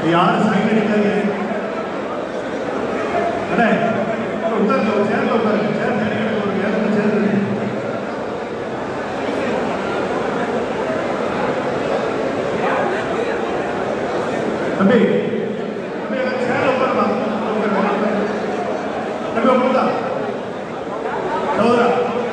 யாரும் சைன் அடிக்காதீங்க அண்ணே உட்காருங்க ஒரு சேர்ல உட்காருங்க சேர் தனி ஒரு இடத்துல சேர் இருக்கு. தம்பி தம்பி அங்க சேர்ல உட்காருமா உட்காருங்க தம்பி உட்காருதா சகோதரா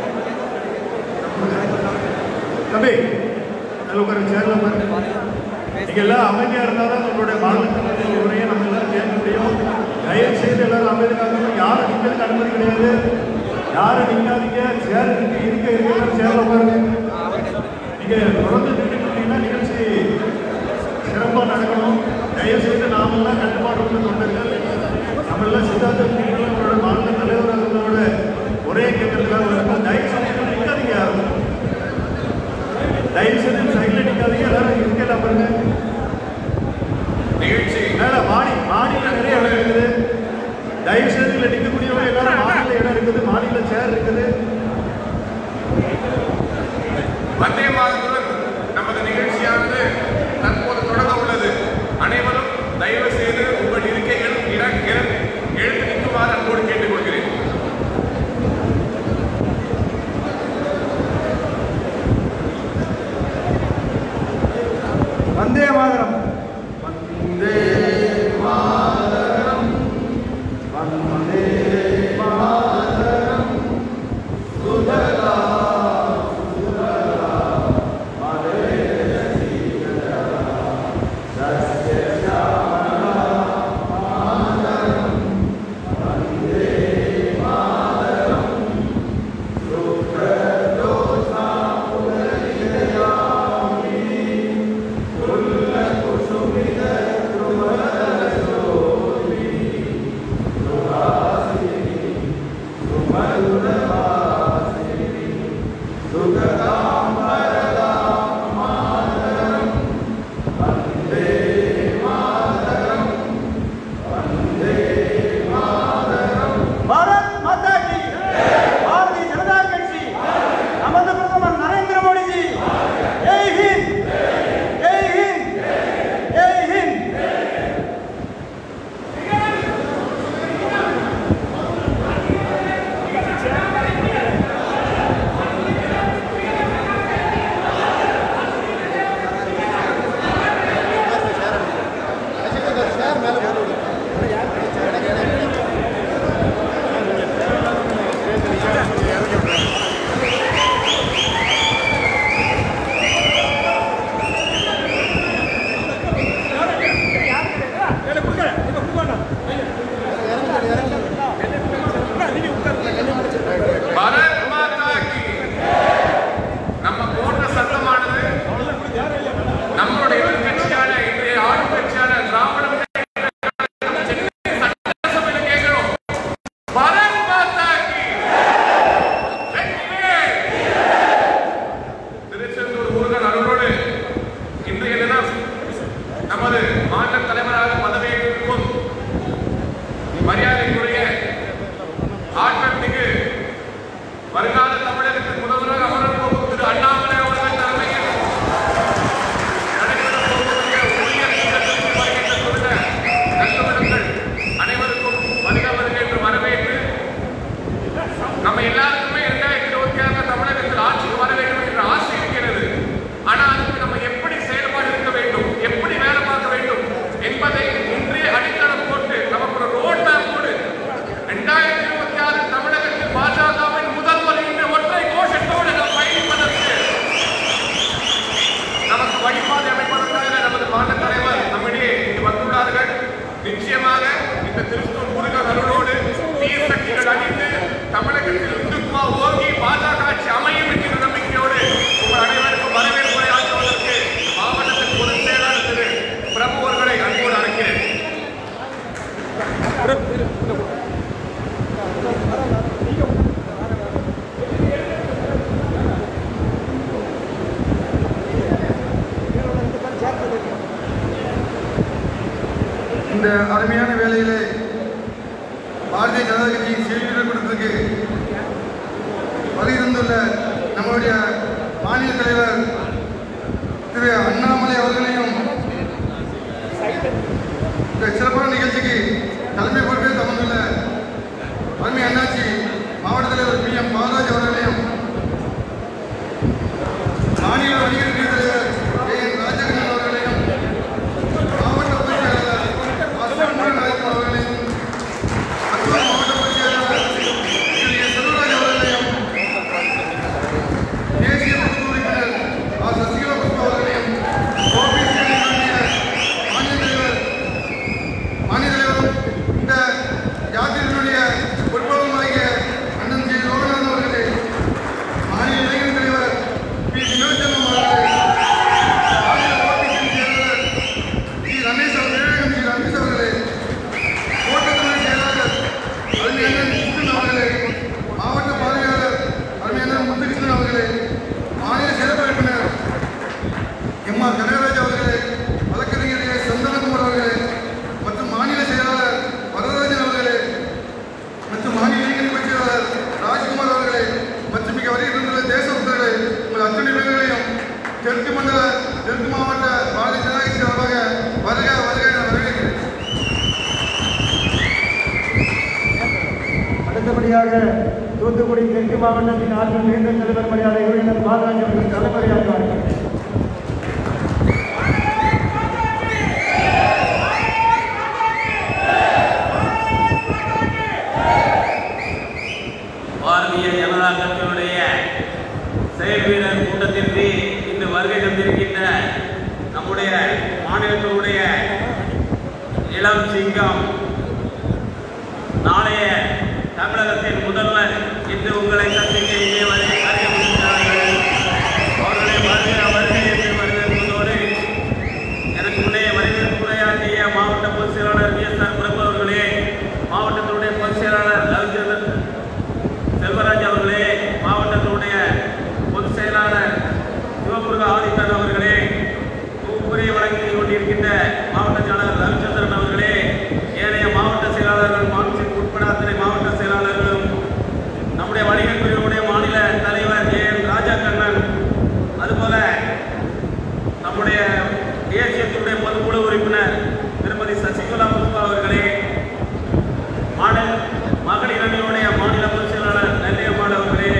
தம்பி அதில் உட்காரு சேர்ல உட்காரு நீங்க எல்லாம் அமைதியா இருந்தாலும் உங்களுடைய மாநிலத்தினுடைய உரையை நம்ம எல்லாரும் கேட்க முடியும் தயவு செய்து எல்லாரும் அமைதியாக இருக்கணும். யாரும் நிக்கிறதுக்கு அனுமதி கிடையாது யாரும் நிக்காதீங்க சேர் இருக்கு இருக்க இருக்க சேர்ல உட்காருங்க நீங்க தொடர்ந்து நின்றுட்டு இருந்தீங்கன்னா நிகழ்ச்சி சிறப்பாக நடக்கணும் தயவு செய்து நாமெல்லாம் கட்டுப்பாடு உள்ள தொண்டர்கள் நம்மளாம் சித்தாந்த நம்மளோட மாநில தலைவர் அவர்களோட ஒரே கேட்கறதுக்காக வரும்போது தயவு செய்து நிற்காதீங்க யாரும் தயவு செய்து சைடில் நிற்காதீங்க எல்லாரும் இருக்கலாம் பாருங்க நிகழ்ச்சி மேல மாடி மாடியில நிறைய இடம் இருக்குது தயவு செய்து இதுல நிற்கக்கூடியவங்க எல்லாரும் மாடியில இடம் இருக்குது மாடியில சேர் இருக்குது வந்தே மாதத்துடன் நமது நிகழ்ச்சியானது தற்போது தொடங்க உள்ளது அனைவரும் தயவு செய்து உங்கள் இருக்கைகள் இட இட- எழுந்து நிற்குமாறு அன்போடு கேட்டுக்கொள்கிறேன் வந்தே மாதரம் பாரத் மாதா கி பாரதிய ஜனதா கட்சி நமது பிரதமர் நரேந்திர மோடிஜி ஜெய் ஹிந்த் ஜெய் ஹிந்த் ஜெய் ஹிந்த் பாரத் மாதா கி நம்ம போன்ற சத்தமானது நம்மளுடைய எதிர்க்கட்சியான இன்றைய ஆளும் கட்சியான திராவிட முன்னேற்ற கழகம் சென்னை சட்டசபையில கேட்கிறோம் பாரத் மாதா கி வெற்றிவேல். திருச்செந்தூர் முருகன் அருளோடு இன்றைய தினம் நமது மாநில தலைவராக பதவியேற்றிருக்கும் மரியாதைக்குரிய ஆட்பத்திக்கு வருங்கால தமிழகத்தின் முதல்வராக அமரப் போகும் திரு அண்ணாமலை அவர்கள் தலைமையில் நடைபெறப் போகக்கூடிய ஊழியர் கூட்டத்திற்கு வருகின்ற குறித்த நல்லுணங்கள் அனைவருக்கும் வருக வருக என்று வரவேற்று நம்ம எல்லாருக்குமே இரண்டாயிரத்தி இருபத்தி ஆறு தமிழகத்தில் ஆட்சிக்கு வர வேண்டும் என்ற ஆசை இருக்கிறது ஆனால் அதுக்கு நம்ம எப்படி செயல்பாடு இருக்க வேண்டும் எப்படி வேலை பார்க்க வேண்டும் என்பதை இன்றே அடித்தளம் போட்டு நமக்கு ஒரு ரோட் மேப் போடு இரண்டாயிரத்தி இருபத்தி ஆறு தமிழகத்தில் பாஜகவின் முதல்வர் என்ற ஒற்றை கோஷத்தோடு நாம் பயணிப்பதற்கு நமக்கு வழிபாதை அமைப்பதற்காக நமது மாநில தலைவர் நம்மிடையே இங்கு வந்துள்ளார்கள் நிச்சயமாக இந்த திருச்சூர் முருகன் அருளோடு தீய சக்திகள் அழிந்து தமிழகத்தில் இந்துத்துவா ஓங்கி பாஜக ஆட்சி அமையும் என்கிற நம்பிக்கையோடு உங்கள் அனைவருக்கும் வரவேற்புரை ஆற்றுவதற்கு மாவட்டத்தின் பொதுச் செயலாளர் திரு பிரபு அவர்களை அன்போடு அழைக்கிறேன் இந்த அருமையான வேலையிலே பாரதிய ஜனதா கட்சியின் செய்தியாளர் கூட்டத்திற்கு வருகிருந்துள்ள நம்முடைய மாநில தலைவர் திரு அண்ணாமலை அவர்களையும் நிகழ்ச்சிக்கு தலைமை பொறுப்பே தமந்துள்ள அருமை அண்ணாச்சி மாவட்ட தலைவர் பி எம் பாலராஜ் அவர்களையும் மாநில வணிகர் பிரிவு தலைவர் கே என் ராஜகண்ணன் அவர்களையும் மாவட்ட பொதுச் செயலாளர் ஆசிரியர் முருகன் அவர்களையும் மற்றும் மாவட்ட பொதுச் செயலாளர் திரு எஸ். செல்வராஜ் அவர்களையும் தேசிய பொது உறுப்பினர் ஆ. சசிகலா புஷ்பா அவர்களையும் ஓபிசி அணியினுடைய மாநில தலைவர் மாநில தலைவரும் இந்த யாத்திரையினுடைய பொறுப்பாளருமாகிய அண்ணன் ஜி லோகநாதன் அவர்களே மாநில இளைஞர் தலைவர் பி சிவச்சந்திரன் அவர்களே மாநில ஓபிசி செயலாளர் ஜி ரமேஷ் அவர்கள் ஜி ரமேஷ் அவர்களே கோட்டத்துறை செயலாளர் அருமை அண்ணன் கிருஷ்ணன் அவர்களே மாவட்ட பார்வையாளர் அருமை அண்ணன் முத்துகிருஷ்ணன் அவர்களே மாநில சிறப்பு உறுப்பினர் எம் ஆர் கனகராஜ் அவர்களே வழக்கறிஞர் ஏ. சந்தனகுமார் அவர்களே மற்றும் மாநில செயலாளர் வரதராஜன் அவர்களே மற்றும் மாநில இளைஞர் கட்சி செயலாளர் ராஜ்குமார் அவர்களே மற்றும் மிக வருகை தந்துள்ள தேசபக்தர்களே உங்கள் அத்தனை பேர்களையும் தெற்கு மண்டல தெற்கு மாவட்ட பாரதிய ஜனதா கட்சி சார்பாக வருக வருக என வரவேற்கிறேன் அடுத்தபடியாக தூத்துக்குடி தெற்கு மாவட்டத்தின் ஆற்றல் மிகுந்த தலைவர் மரியாதை உறுப்பினர் பாலராஜ் அவர்கள் தலைமையாகிறார்கள் பாரதிய ஜனதா கட்சியினுடைய செயல் வீரர் கூட்டத்திற்கு இன்று வருகை தந்திருக்கின்ற நம்முடைய மாநிலத்தினுடைய இளம் சிங்கம் நாளைய தமிழகத்தின் முதல்வர் இன்று உங்களை சந்திக்க இங்கே வருகை அறிவித்திருக்கிறார்கள் அவர்களை வருகை வருகை என்று வரவேற்பதோடு எனக்கு முன்னே வரவேற்பு உரையாற்றிய மாவட்ட பொதுச் செயலாளர் வி எஸ் ஆர் பிரபு அவர்களே மாவட்டத்தினுடைய பொதுச் செயலாளர் ரவிச்சந்திரன் செல்வராஜ் அவர்களே மாவட்டத்தினுடைய பொதுச் செயலாளர் சிவமுருக ஆதித்தன் அவர்களே உரை வழங்கிக் கொண்டிருக்கின்ற மாவட்ட செயலாளர் ரவிச்சந்திரன் அவர்களே ஏனைய மாவட்ட செயலாளர்கள் மாநிலத்திற்கு உட்பட அத்தனை மாவட்ட செயலாளர்களும் நம்முடைய வணிகர் பிரிவுடைய மாநில தலைவர் ஏ என் ராஜா கண்ணன் அதுபோல நம்முடைய தேசியத்தினுடைய பொதுக்குழு உறுப்பினர் திருமதி சசிகலா புஷ்பா அவர்களே மாநில மகளிர் அணியுடைய மாநில பொதுச் செயலாளர் நெல்லையம்மாள் அவர்களே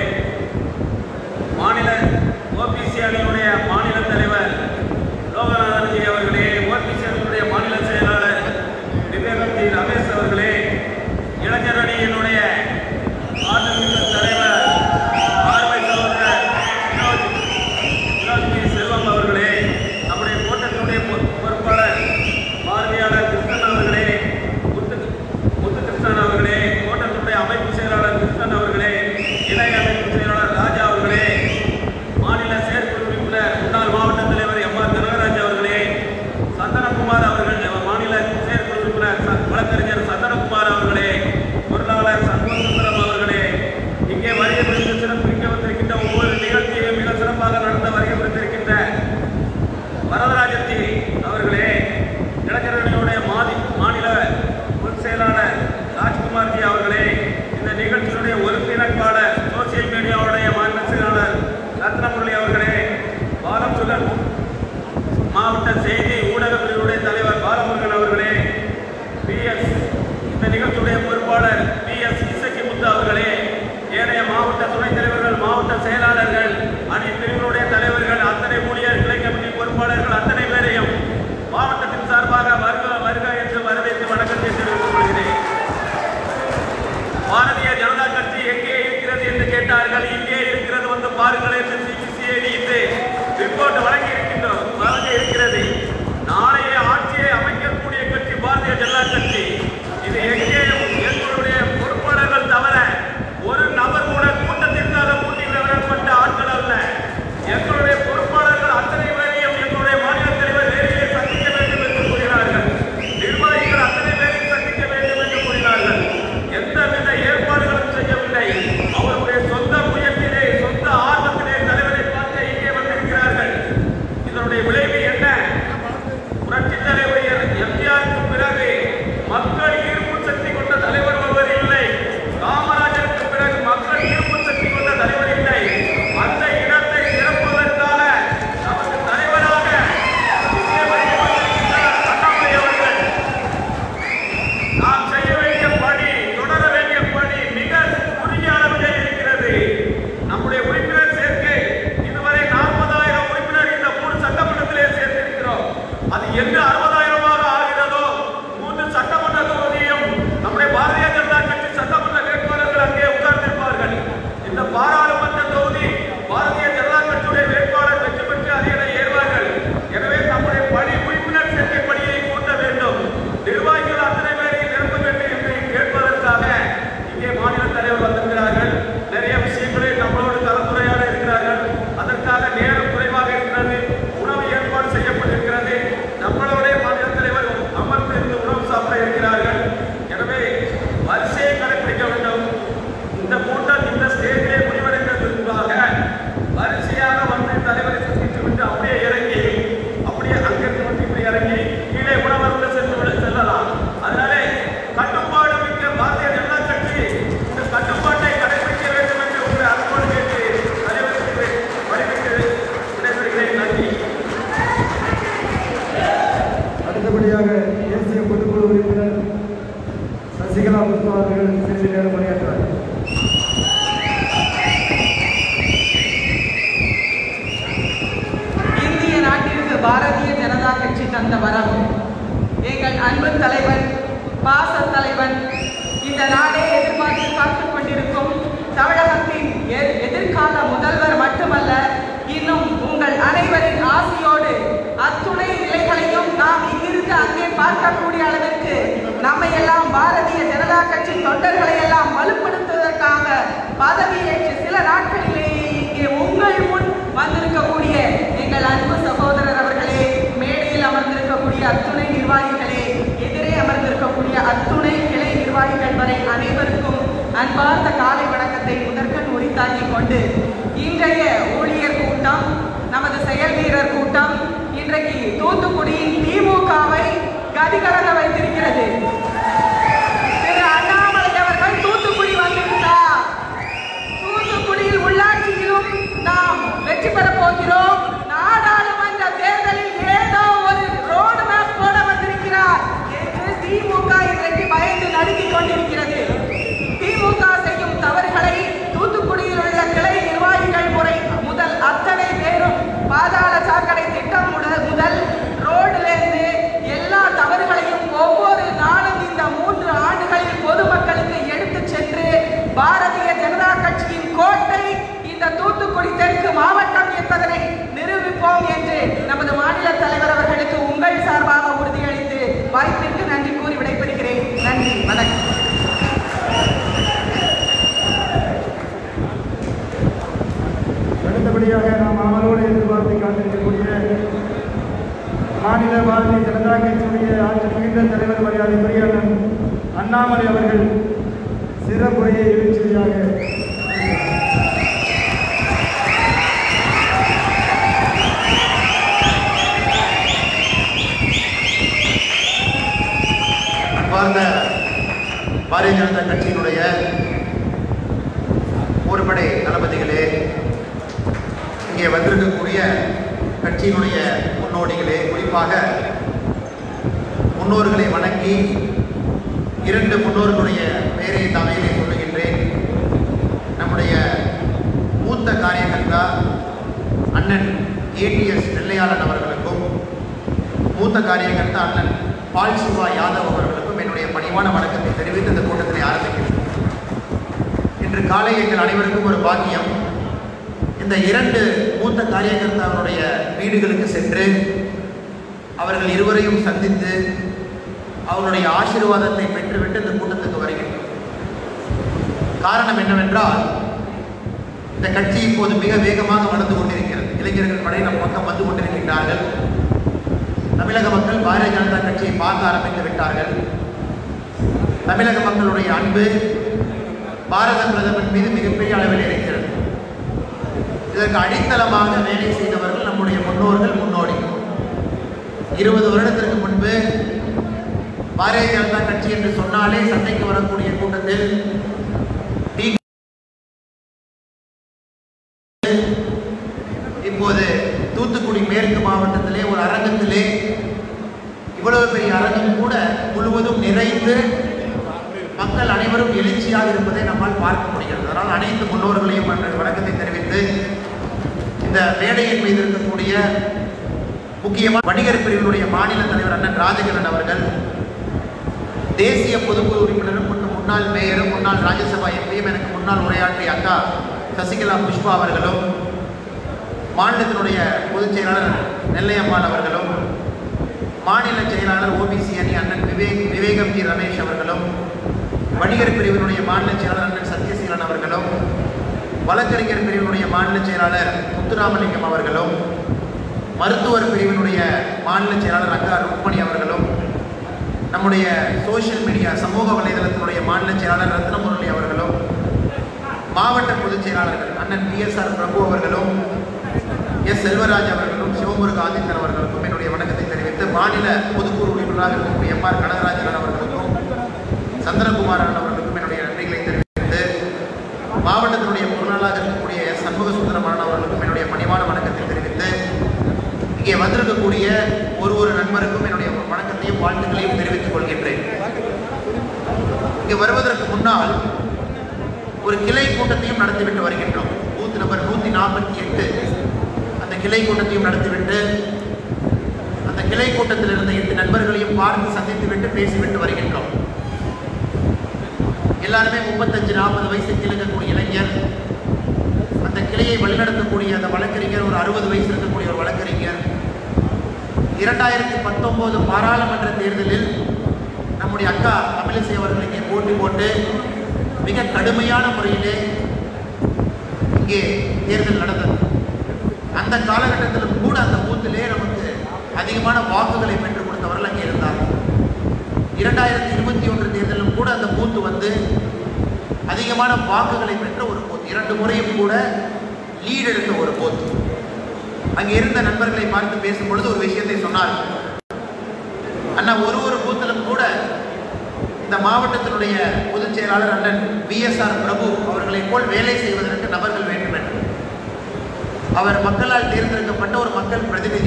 மாநில ஓபிசி அணியுடைய மாநில தலைவர் லோகநாதன்ஜி அவர்களே ஓபிசி அணியுடைய மாநில செயலாளர் விவேகம்ஜி ரமேஷ் அவர்களே இளைஞர் அணியினுடைய ஆளுமிக்க தலைவர் ஆர்வை சகோதரர் வினோத் வினோத்ஜி செல்வம் அவர்களே நம்முடைய கூட்டத்தினுடைய பொ- பொறுப்பாளர் பார்வையாளர் கிருஷ்ணன் அவர்களே முத்து முத்துகிருஷ்ணன் அவர்களே கோட்டத்தினுடைய அமைப்பு செயலாளர் கிருஷ்ணன் அவர்களே இணை அமைப்பு செயலாளர் ராஜா அவர்களே மாநில செயற்குழு உறுப்பினர் முன்னாள் மாவட்ட தலைவர் எம் ஆர் கனகராஜ் அவர்களே சந்தனகுமார் அவர்கள் மாநில செயற்குழு உறுப்பினர் ச- வழக்கறிஞர் சந்தனகுமார் அவர்களே பொருளாளர் சண்முகசுந்தரம் அவர்களே இங்கே வருகை புரிந்து சிறப்பிக்க வந்திருக்கின்ற ஒவ்வொரு நிகழ்ச்சியையும் மிக சிறப்பாக நடத்த வருகை புரிந்திருக்கின்ற வரதராஜத்தி அவர்களே இளைஞர்களுடைய மாதி மாநில பொதுச் செயலாளர் ராஜ்குமார்ஜி அவர்களே இந்த நிகழ்ச்சியினுடைய ஒருங்கிணைப்பாளர் சோசியல் மீடியாவுடைய மாநில செயலாளர் ரத்னமுரளி அவர்களே பாலமுருகன் மாவட்ட செய்தி ஊடக பிரிவுடைய தலைவர் பாலமுருகன் அவர்களே பிஎஸ் இந்த நிகழ்ச்சியுடைய பொறுப்பாளர் பிஎஸ் இசக்கிமுத்து அவர்களே ஏனைய மாவட்ட துணைத் தலைவர்கள் மாவட்ட செயலாளர்கள் அணி பிரிவுடைய தலைவர்கள் அத்தனை ஊழியர் கிளை கமிட்டி பொறுப்பாளர்கள் அத்தனை பேரையும் மாவட்டத்தின் சார்பாக வருக வருக என்று வரவேற்று வணக்கத்தை தெரிவித்துக் கொள்கிறேன் பாரதிய ஜனதா கட்சி எங்கே இருக்கிறது என்று கேட்டார்கள் இங்கே இருக்கிறது வந்து பாருங்கள் என்று சிபிசிஐடி இன்று ரிப்போர்ட் வழங்கி இருக்கின்றோம் வழங்க இருக்கிறது நாளைய ஆட்சியை அமைக்கக்கூடிய கட்சி பாரதிய ஜனதா கட்சி இது எங்கேயும் எங்களுடைய பொறுப்பாளர்கள் தவிர ஒரு நபர் கூட கூட்டத்திற்காக கூட்டில் வரப்பட்ட ஆட்கள் அல்ல எங்களுடைய பொறுப்பாளர்கள் அத்தனை பேரையும் எங்களுடைய மாநில தலைவர் நேரிலே சந்திக்க வேண்டும் என்று கூறினார்கள் நிர்வாகிகள் அத்தனை பேரையும் சந்திக்க வேண்டும் என்று கூறினார்கள் எந்தவித ஏற்பாடுகளும் செய்யவில்லை அவருடைய சொந்த முயற்சியிலே சொந்த ஆர்வத்திலே தலைவரை பார்க்க வந்திருக்கக்கூடிய எங்கள் அன்பு சகோதரர் அவர்களே மேடையில் அமர்ந்திருக்கக்கூடிய அத்துணை நிர்வாகிகளே எதிரே அமர்ந்திருக்கக்கூடிய அத்துணை கிளை நிர்வாகிகள் வரை அனைவருக்கும் அன்பார்ந்த காலை வணக்கத்தை முதற்கண் உரித்தாக்கிக் கொண்டு இன்றைய ஊழியர் கூட்டம் நமது செயல் வீரர் கூட்டம் இன்றைக்கு தூத்துக்குடியின் திமுகவை கதிகலங்க வைத்திருக்கிறது திரு அண்ணாமலை அவர்கள் தூத்துக்குடி வந்திருக்கிறார் தூத்துக்குடியில் உள்ளாட்சியிலும் நாம் வெற்றி பெறப் போகிறோம் நாடாளுமன்ற தேர்தலில் ஏதோ ஒரு ரோடு மேப் போட வந்திருக்கிறார் என்று திமுக இன்றைக்கு பயந்து நடுங்கிக் கொண்டிருக்கிறது திமுக செய்யும் தவறுகளை தூத்துக்குடியில் உள்ள கிளை நிர்வாகிகள் முறை முதல் அத்தனை பேரும் பாதாள சாக்கடை திட்டம் முட- முதல் ரோடிலிருந்து எல்லா தவறுகளையும் ஒவ்வொரு நாளும் இந்த மூன்று ஆண்டுகளில் பொதுமக்களுக்கு எடுத்துச் சென்று பாரதிய ஜனதா கட்சியின் கோட்டை இந்த தூத்துக்குடி தெற்கு மாவட்டம் என்பதனை நிரூபிப்போம் என்று நமது மாநில தலைவர் அவர்களுக்கு உங்கள் சார்பாக உறுதியளித்து வாய்ப்பிற்கு நன்றி கூறி விடைபெறுகிறேன் நன்றி வணக்கம் அடுத்தபடியாக நாம் அமலோடு எதிர்பார்த்து காத்திருக்கக்கூடிய மாநில பாரதிய ஜனதா கட்சியுடைய ஆட்சி மிகுந்த தலைவர் மரியாதைக்குரிய அண்ணன் அண்ணாமலை அவர்கள் சிறப்புரையை எழுச்சியாக அன்பார்ந்த பாரதிய ஜனதா கட்சியினுடைய போர்படை தளபதிகளே இங்கே வந்திருக்கக்கூடிய கட்சியினுடைய முன்னோடிகளே குறிப்பாக முன்னோர்களை வணங்கி இரண்டு முன்னோர்களுடைய பெயரை தமிழிலே சொல்லுகின்றேன் நம்முடைய மூத்த காரியகர்த்தா அண்ணன் ஏடிஎஸ் நெல்லையாளன் அவர்களுக்கும் மூத்த காரியகர்த்தா அண்ணன் பால் சிவா யாதவ் அவர்களுக்கும் என்னுடைய பணிவான வணக்கத்தை தெரிவித்து இந்த கூட்டத்தினை ஆரம்பிக்கிறேன் இன்று காலை எங்கள் அனைவருக்கும் ஒரு பாக்கியம் இந்த இரண்டு மூத்த காரியகர்த்தாவுடைய வீடுகளுக்கு சென்று அவர்கள் இருவரையும் சந்தித்து அவருடைய ஆசீர்வாதத்தை பெற்றுவிட்டு இந்த கூட்டத்துக்கு வருகின்றோம் காரணம் என்னவென்றால் இந்த கட்சி இப்போது மிக வேகமாக வளர்ந்து கொண்டிருக்கிறது இளைஞர்கள் படை நம் பக்கம் வந்து கொண்டிருக்கின்றார்கள் தமிழக மக்கள் பாரதிய ஜனதா கட்சியை பார்க்க ஆரம்பித்து விட்டார்கள் தமிழக மக்களுடைய அன்பு பாரத பிரதமர் மீது மிகப்பெரிய அளவில் இருக்கிறது இதற்கு அடித்தளமாக வேலை செய்தவர்கள் நம்முடைய முன்னோர்கள் முன்னோடி இருபது வருடத்திற்கு முன்பு பாரதிய ஜனதா கட்சி என்று சொன்னாலே சண்டைக்கு வரக்கூடிய கூட்டத்தில் டி இப்போது தூத்துக்குடி மேற்கு மாவட்டத்திலே ஒரு அரங்கத்திலே இவ்வளவு பெரிய அரங்கம் கூட முழுவதும் நிறைந்து மக்கள் அனைவரும் எழுச்சியாக இருப்பதை நம்மால் பார்க்க முடிகிறது அதனால் அனைத்து முன்னோர்களையும் அன்று வணக்கத்தை தெரிவித்து இந்த மேடையின் மீது இருக்கக்கூடிய முக்கியமான வணிகர் பிரிவினுடைய மாநில தலைவர் அண்ணன் ராஜகிரண் அவர்கள் தேசிய பொதுக்குழு உறுப்பினரும் மற்றும் முன்னாள் மேயரும் முன்னாள் ராஜ்யசபா எம்பியும் எனக்கு முன்னாள் உரையாற்றிய அக்கா சசிகலா புஷ்பா அவர்களும் மாநிலத்தினுடைய பொதுச் செயலாளர் நெல்லையம்மாள் அவர்களும் மாநில செயலாளர் ஓபிசி அணி அண்ணன் விவேக் விவேகம் ஜி ரமேஷ் அவர்களும் வணிகர் பிரிவினுடைய மாநில செயலாளர் அண்ணன் சத்யசீலன் அவர்களும் வழக்கறிஞர் பிரிவினுடைய மாநில செயலாளர் முத்துராமலிங்கம் அவர்களும் மருத்துவர் பிரிவினுடைய மாநில செயலாளர் அக்கா ருக்மணி அவர்களும் நம்முடைய சோஷியல் மீடியா சமூக வலைதளத்தினுடைய மாநில செயலாளர் ரத்னமுரளி அவர்களும் மாவட்ட பொதுச் செயலாளர்கள் அண்ணன் பிஎஸ்ஆர் பிரபு அவர்களும் எஸ் செல்வராஜ் அவர்களும் சிவமுருக ஆதித்தன் அவர்களுக்கும் என்னுடைய வணக்கத்தை தெரிவித்து மாநில பொதுக்குழு உறுப்பினராக இருக்கக்கூடிய எம் ஆர் கனகராஜன் அவர்களுக்கும் சந்திரகுமாரன் அவர்களுக்கும் என்னுடைய நன்றிகளை தெரிவித்து மாவட்டத்தினுடைய பொருளாளராக இருக்கக்கூடிய எஸ் சண்முக சுந்தரமணன் அவர்களுக்கும் என்னுடைய பணிவான வணக்கத்தை தெரிவித்து இங்கே வந்திருக்கக்கூடிய ஒரு ஒரு நண்பருக்கும் என்னுடைய வணக்கத்தையும் வாழ்த்துக்களையும் தெரிவித்துக் கொள்கின்றேன் இங்கே வருவதற்கு முன்னால் ஒரு கிளை கூட்டத்தையும் நடத்திவிட்டு வருகின்றோம் பூத் நம்பர் நூற்றி நாற்பத்தி எட்டு அந்த கிளை கூட்டத்தையும் நடத்திவிட்டு அந்த கிளை கூட்டத்தில் இருந்த எட்டு நண்பர்களையும் பார்த்து சந்தித்துவிட்டு பேசிவிட்டு வருகின்றோம் எல்லாருமே முப்பத்தஞ்சு நாற்பது வயசுக்கு இருக்கக்கூடிய இளைஞர் அந்த கிளையை வழிநடத்தக்கூடிய அந்த வழக்கறிஞர் ஒரு அறுபது வயசு இருக்கக்கூடிய ஒரு வழக்கறிஞர் இரண்டாயிரத்தி பத்தொன்பது பாராளுமன்ற தேர்தலில் நம்முடைய அக்கா தமிழிசை அவர்கள் இங்கே போட்டி போட்டு மிக கடுமையான முறையிலே இங்கே தேர்தல் நடந்தது அந்த காலகட்டத்திலும் கூட அந்த பூத்திலே நமக்கு அதிகமான வாக்குகளை பெற்றுக் கொடுத்தவர்கள் அங்கே இருந்தார்கள் இரண்டாயிரத்தி இருபத்தி ஒன்று தேர்தலிலும் கூட அந்த பூத்து வந்து அதிகமான வாக்குகளை பெற்ற ஒரு பூத் இரண்டு முறையும் கூட லீட் எடுத்த ஒரு பூத் அங்கே இருந்த நண்பர்களை பார்த்து பேசும் பொழுது ஒரு விஷயத்தை சொன்னார் அண்ணா ஒரு ஒரு பூத்திலும் கூட இந்த மாவட்டத்தினுடைய பொதுச் செயலாளர் அண்ணன் பிஎஸ்ஆர் பிரபு அவர்களைப் போல் வேலை செய்வதற்கு நபர்கள் வேண்டும் என்று அவர் மக்களால் தேர்ந்தெடுக்கப்பட்ட ஒரு மக்கள் பிரதிநிதி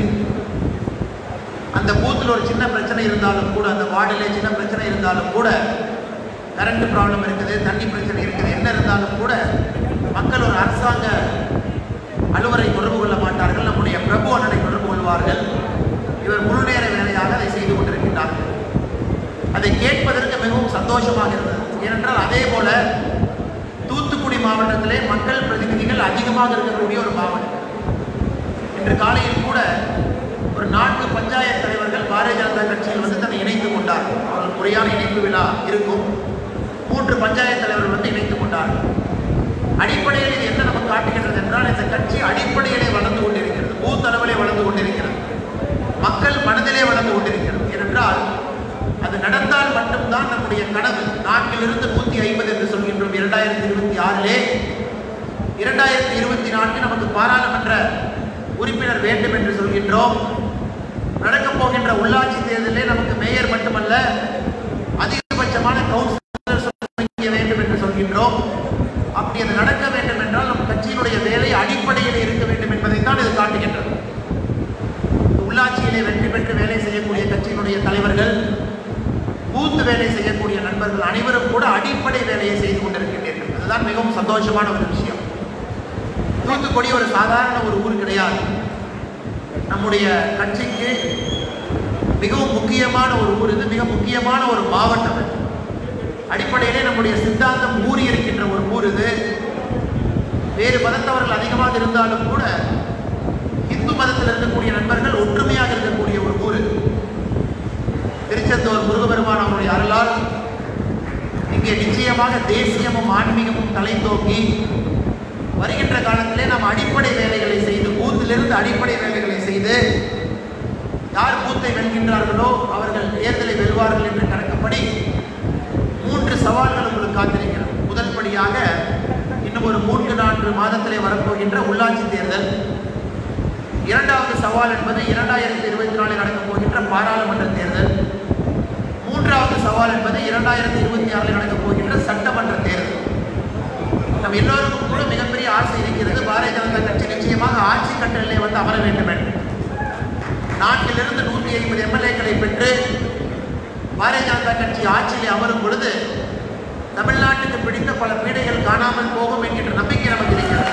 அந்த பூத்தில் ஒரு சின்ன பிரச்சனை இருந்தாலும் கூட அந்த வார்டிலே சின்ன பிரச்சனை இருந்தாலும் கூட கரண்ட் ப்ராப்ளம் இருக்குது தண்ணி பிரச்சனை இருக்குது என்ன இருந்தாலும் கூட மக்கள் ஒரு அரசாங்க அலுவலை தொடர்பு கொள்ள மாட்டார்கள் நம்முடைய பிரபு அண்ணனை தொடர்பு கொள்வார்கள் இவர் முழு நேர வேலையாக அதை செய்து கொண்டிருக்கின்றார்கள் அதை கேட்பதற்கு மிகவும் சந்தோஷமாக இருந்தது ஏனென்றால் அதே போல தூத்துக்குடி மாவட்டத்திலே மக்கள் பிரதிநிதிகள் அதிகமாக இருக்கக்கூடிய ஒரு மாவட்டம் இன்று காலையில் கூட ஒரு நான்கு பஞ்சாயத்து தலைவர்கள் பாரதிய ஜனதா கட்சியில் வந்து தன்னை இணைத்துக் கொண்டார்கள் அவர்கள் முறையான இணைப்பு விழா இருக்கும் மூன்று பஞ்சாயத்து தலைவர்கள் வந்து இணைத்துக் கொண்டார்கள் அடிப்படையில் இது என்ன நமக்கு காட்டுகின்றது என்றால் இந்த கட்சி அடிப்படையிலே வளர்ந்து கொண்டிருக்கிறது பூத் அளவிலே வளர்ந்து கொண்டிருக்கிறது மக்கள் மனதிலே வளர்ந்து கொண்டிருக்கிறது ஏனென்றால் அது நடந்தால் மட்டும்தான் நம்முடைய கனவு நாட்டிலிருந்து நூத்தி ஐம்பது என்று சொல்கின்றோம் இரண்டாயிரத்தி இருபத்தி ஆறிலே இரண்டாயிரத்தி இருபத்தி நான்கு நமக்கு பாராளுமன்ற உறுப்பினர் வேண்டும் என்று சொல்கின்றோம் நடக்கப் போகின்ற உள்ளாட்சி தேர்தலிலே நமக்கு மேயர் மட்டுமல்ல அதிகபட்சமான கவுன்சிலர் சொல்ல வேண்டும் என்று சொல்கின்றோம் அப்படி அது நடக்க வேண்டும் என்றால் நம் கட்சியினுடைய வேலை அடிப்படையில் இருக்க வேண்டும் என்பதைத்தான் இது காட்டுகின்றது உள்ளாட்சியிலே வெற்றி பெற்று வேலை செய்யக்கூடிய கட்சியினுடைய தலைவர்கள் பூத்து வேலை செய்யக்கூடிய நண்பர்கள் அனைவரும் கூட அடிப்படை வேலையை செய்து கொண்டிருக்கின்றீர்கள் அதுதான் மிகவும் சந்தோஷமான ஒரு விஷயம் தூத்துக்குடி ஒரு சாதாரண ஒரு ஊர் கிடையாது நம்முடைய கட்சிக்கு மிகவும் முக்கியமான ஒரு ஊர் இது மிக முக்கியமான ஒரு மாவட்டம் இது. அடிப்படையிலே நம்முடைய சித்தாந்தம் ஊறி இருக்கின்ற ஒரு ஊர் இது வேறு மதத்தவர்கள் அதிகமாக இருந்தாலும் கூட இந்து மதத்தில் இருக்கக்கூடிய நண்பர்கள் ஒற்றுமையாக இருக்கக்கூடிய ஒரு ஊர் இது. திருச்செந்தூர் முருகபெருமான் அவருடைய அருளால் இங்கே நிச்சயமாக தேசியமும் ஆன்மீகமும் தலை தோக்கி வருகின்ற காலத்திலே நாம் அடிப்படை வேலைகளை செய்து பூத்திலிருந்து அடிப்படை வேலைகளை செய்து யார் பூத்தை வெல்கின்றார்களோ அவர்கள் தேர்தலை வெல்வார்கள் என்று கணக்குப்படி மூன்று சவால்கள் உங்களுக்கு காத்திருக்கிறது முதல் படியாக இன்னும் ஒரு மூன்று நான்கு மாதத்திலே வரப்போகின்ற உள்ளாட்சி தேர்தல் இரண்டாவது சவால் என்பது இரண்டாயிரத்தி இருபத்தி நாலில் நடக்கப் போகின்ற பாராளுமன்ற தேர்தல் மூன்றாவது சவால் என்பது இரண்டாயிரத்தி இருபத்தி ஆறில் நடக்கப் போகின்ற சட்டமன்ற தேர்தல் நம் எல்லோருக்கும் கூட மிகப்பெரிய ஆசை இருக்கிறது பாரதிய ஜனதா கட்சி நிச்சயமாக ஆட்சி கட்டளிலே வந்து அமர வேண்டும் என்று நாட்டிலிருந்து நூற்றி ஐம்பது எம்எல்ஏக்களை பெற்று பாரதிய ஜனதா கட்சி ஆட்சியிலே அமரும் பொழுது தமிழ்நாட்டுக்கு பிடித்த பல பீடைகள் காணாமல் போகும் என்கின்ற நம்பிக்கை நமக்கு இருக்கிறது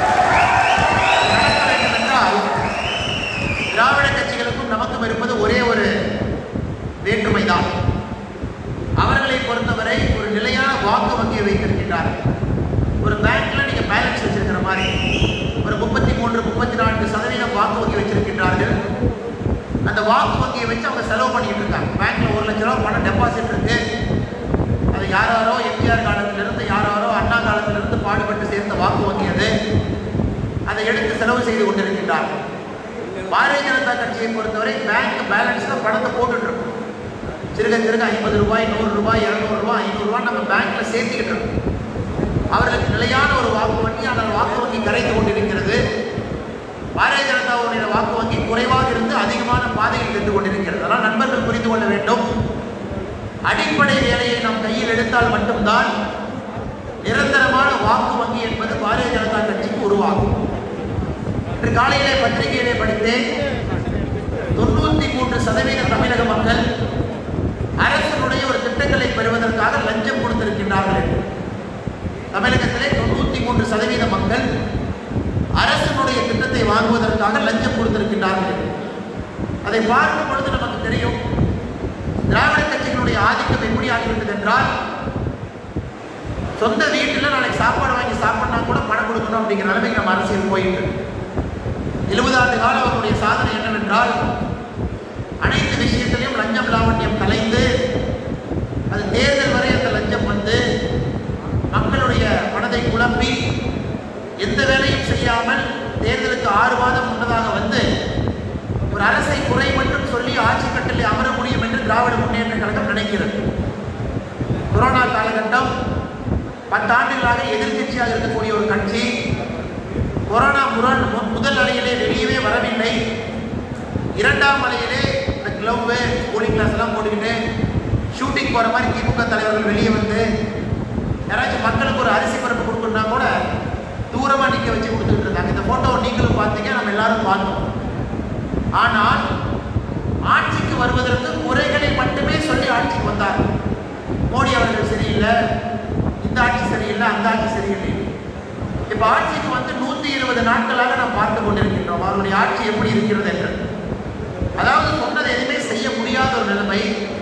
நடக்க வேண்டும் என்றால் திராவிட கட்சிகளுக்கும் நமக்கும் இருப்பது ஒரே ஒரு வேற்றுமைதான் அவர்களை பொறுத்தவரை ஒரு நிலையான வாக்கு வங்கியை வைத்திருக்கின்றார்கள் ஒரு பேங்க்ல நீங்க பேலன்ஸ் வச்சிருக்கிற மாதிரி ஒரு முப்பத்தி மூன்று முப்பத்தி நான்கு சதவீதம் வாக்கு வங்கி வச்சிருக்கின்றார்கள் அந்த வாக்கு வங்கியை வச்சு அவங்க செலவு பண்ணிட்டு இருக்காங்க பேங்க்ல ஒரு லட்ச ரூபா பணம் டெபாசிட் இருக்கு அது யாராரோ எம்ஜிஆர் காலத்திலிருந்து யாராரோ அண்ணா காலத்திலிருந்து பாடுபட்டு சேர்ந்த வாக்கு வங்கி அது அதை எடுத்து செலவு செய்து கொண்டிருக்கின்றார்கள் பாரதிய ஜனதா கட்சியை பொறுத்தவரை பேங்க் பேலன்ஸ்ல பணத்தை போட்டுட்டு இருக்கோம் சிறுக சிறுக ஐம்பது ரூபாய் நூறு ரூபாய் இரநூறு ரூபாய் ஐநூறு ரூபாய் நம்ம பேங்க்ல சேர்த்துக்கிட்டு இருக்கோம் அவர்களுக்கு நிலையான ஒரு வாக்கு வங்கி அந்த வாக்கு வங்கி கரைத்து கொண்டிருக்கிறது பாரதிய ஜனதாவுடைய வாக்கு வங்கி குறைவாக இருந்து அதிகமான பாதையில் சென்று கொண்டிருக்கிறது அதனால் நண்பர்கள் புரிந்து கொள்ள வேண்டும் அடிப்படை வேலையை நாம் கையில் எடுத்தால் மட்டும்தான் நிரந்தரமான வாக்கு வங்கி என்பது பாரதிய ஜனதா கட்சிக்கு உருவாகும் இன்று காலையிலே பத்திரிகையிலே படித்தேன் தொண்ணூத்தி மூன்று சதவீத தமிழக மக்கள் அரசனுடைய ஒரு திட்டங்களை பெறுவதற்காக லஞ்சம் கொடுத்திருக்கின்றார்கள் என்று. தமிழகத்திலே தொண்ணூத்தி மூன்று சதவீத மக்கள் அரசனுடைய திட்டத்தை வாங்குவதற்காக லஞ்சம் கொடுத்திருக்கின்றார்கள் என்று. அதை பார்க்கும் பொழுது நமக்கு தெரியும் திராவிட கட்சிகளுடைய ஆதிக்கம் எப்படி ஆகிவிட்டது என்றால் சொந்த வீட்டில் நாளைக்கு சாப்பாடு வாங்கி சாப்பிட்னா கூட பணம் கொடுக்கணும் அப்படிங்கிற நிலைமைக்கு நம்ம அரசியல் போயிட்டு இருக்கு. எழுபது ஆண்டு கால அவருடைய சாதனை என்னவென்றால் அனைத்து விஷயத்திலையும் லஞ்சம் லாவண்யம் கலைந்து அது தேர்தல் வரை அந்த லஞ்சம் வந்து மக்களுடைய மனதை குழப்பி எந்த வேலையும் செய்யாமல் தேர்தலுக்கு ஆறு மாதம் முன்னதாக பத்தாண்டுகளாக எதிர்க்கட்சியாக இருக்கக்கூடிய ஒரு கட்சி கொரோனா முரண் முதல் அலையிலே வெளியவே வரவில்லை இரண்டாம் அலையிலே இந்த கிளவு கூலிங் கிளாஸ் எல்லாம் போட்டுக்கிட்டு ஷூட்டிங் போற மாதிரி திமுக தலைவர்கள் வெளியே வந்து யாராச்சும் மக்களுக்கு ஒரு அரிசி பருப்பு கொடுக்கணும்னா கூட தூரமா நிக்க வச்சு கொடுத்துட்டு இருந்தாங்க இந்த போட்டோவை நீங்களும் பார்த்தீங்க நம்ம எல்லாரும் பார்த்தோம் ஆனால் ஆட்சிக்கு வருவதற்கு குறைகளை மட்டுமே சொல்லி ஆட்சிக்கு வந்தார் மோடி அவர்கள் சரியில்லை இந்த ஆட்சி சரியில்லை அந்த ஆட்சி சரியில்லை இப்ப ஆட்சிக்கு வந்து நூத்தி இருபது நாட்களாக நாம் பார்த்து கொண்டிருக்கின்றோம் அவருடைய ஆட்சி எப்படி இருக்கிறது என்று அதாவது சொன்னதை எதுவுமே செய்ய முடியாத ஒரு நிலைமை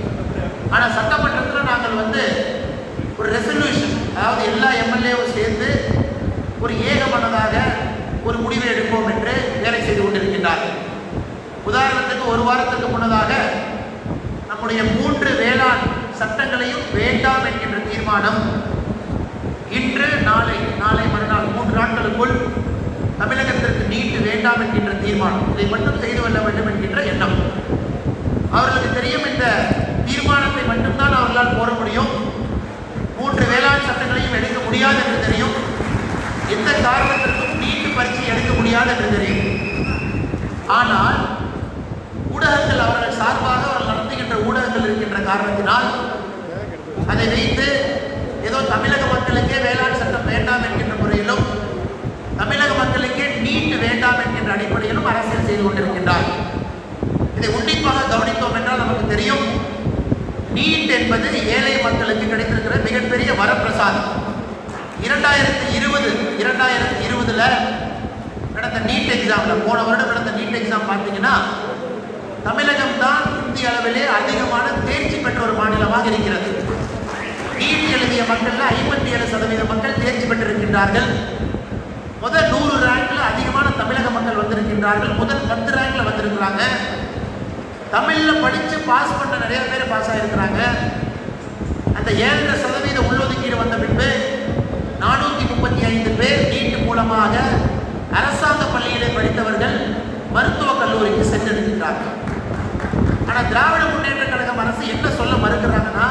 ஆனா சட்டமன்றத்தில் நாங்கள் வந்து ஒரு ரெசல்யூஷன் அதாவது எல்லா எம்எல்ஏவும் சேர்ந்து ஒரு ஏகமனதாக ஒரு முடிவை எடுப்போம் என்று வேலை செய்து கொண்டிருக்கின்றார்கள் உதாரணத்துக்கு ஒரு வாரத்துக்கு முன்னதாக நம்முடைய மூன்று வேளாண் சட்டங்களையும் வேண்டாம் என்கின்ற தீர்மானம் இன்று நாளை நாளை மறுநாள் மூன்று நாட்களுக்குள் தமிழகத்திற்கு நீட்டு வேண்டாம் என்கின்ற தீர்மானம் இதை மட்டும் செய்து கொள்ள வேண்டும் என்கின்ற எண்ணம் அவர்களுக்கு தெரியும் இந்த தீர்மானத்தை மட்டும்தான் அவர்களால் போட முடியும் மூன்று வேளாண் சட்டங்களையும் எடுக்க முடியாது என்று தெரியும் எந்த காரணத்திற்கும் நீட்டு பரீட்சை எடுக்க முடியாது என்று தெரியும் ஆனால் ஊடகங்கள் அவர்கள் சார்பாக அவர்கள் நடத்துகின்ற ஊடகங்கள் இருக்கின்ற காரணத்தினால் அதை வைத்து ஏதோ தமிழக மக்களுக்கே வேளாண் சட்டம் வேண்டாம் என்கின்ற முறையிலும் தமிழக மக்களுக்கே நீட் வேண்டாம் என்கின்ற அடிப்படையிலும் அரசியல் செய்து கொண்டிருக்கின்றார் இதை உன்னிப்பாக கவனித்தோம் என்றால் நமக்கு தெரியும் நீட் என்பது ஏழை மக்களுக்கு கிடைத்திருக்கிற மிகப்பெரிய வரப்பிரசாதம் இரண்டாயிரத்தி இருபது இரண்டாயிரத்தி இருபதுல நடந்த நீட் எக்ஸாம்ல போன வருடம் நடந்த நீட் எக்ஸாம் பார்த்தீங்கன்னா தமிழகம் தான் இந்திய அளவிலே அதிகமான தேர்ச்சி பெற்ற ஒரு மாநிலமாக இருக்கிறது நீட் எழுதிய மக்கள்ல ஐம்பத்தி ஏழு சதவீத மக்கள் தேர்ச்சி பெற்றிருக்கின்றார்கள் முதல் நூறு ரேங்க்ல அதிகமான தமிழக மக்கள் வந்திருக்கின்றார்கள் முதல் பத்து ரேங்க்ல வந்திருக்கிறாங்க தமிழ்ல படிச்சு பாஸ் பண்ண நிறைய பேர் பாஸ் ஆயிருக்கிறாங்க அந்த ஏழரை சதவீத உள்ளொதுக்கீடு வந்த பின்பு நானூத்தி முப்பத்தி ஐந்து பேர் நீட் மூலமாக அரசாங்க பள்ளியிலே படித்தவர்கள் மருத்துவக் கல்லூரிக்கு சென்றிருக்கிறார்கள் ஆனா திராவிட முன்னேற்ற கழகம் அரசு என்ன சொல்ல மறுக்கிறாங்கன்னா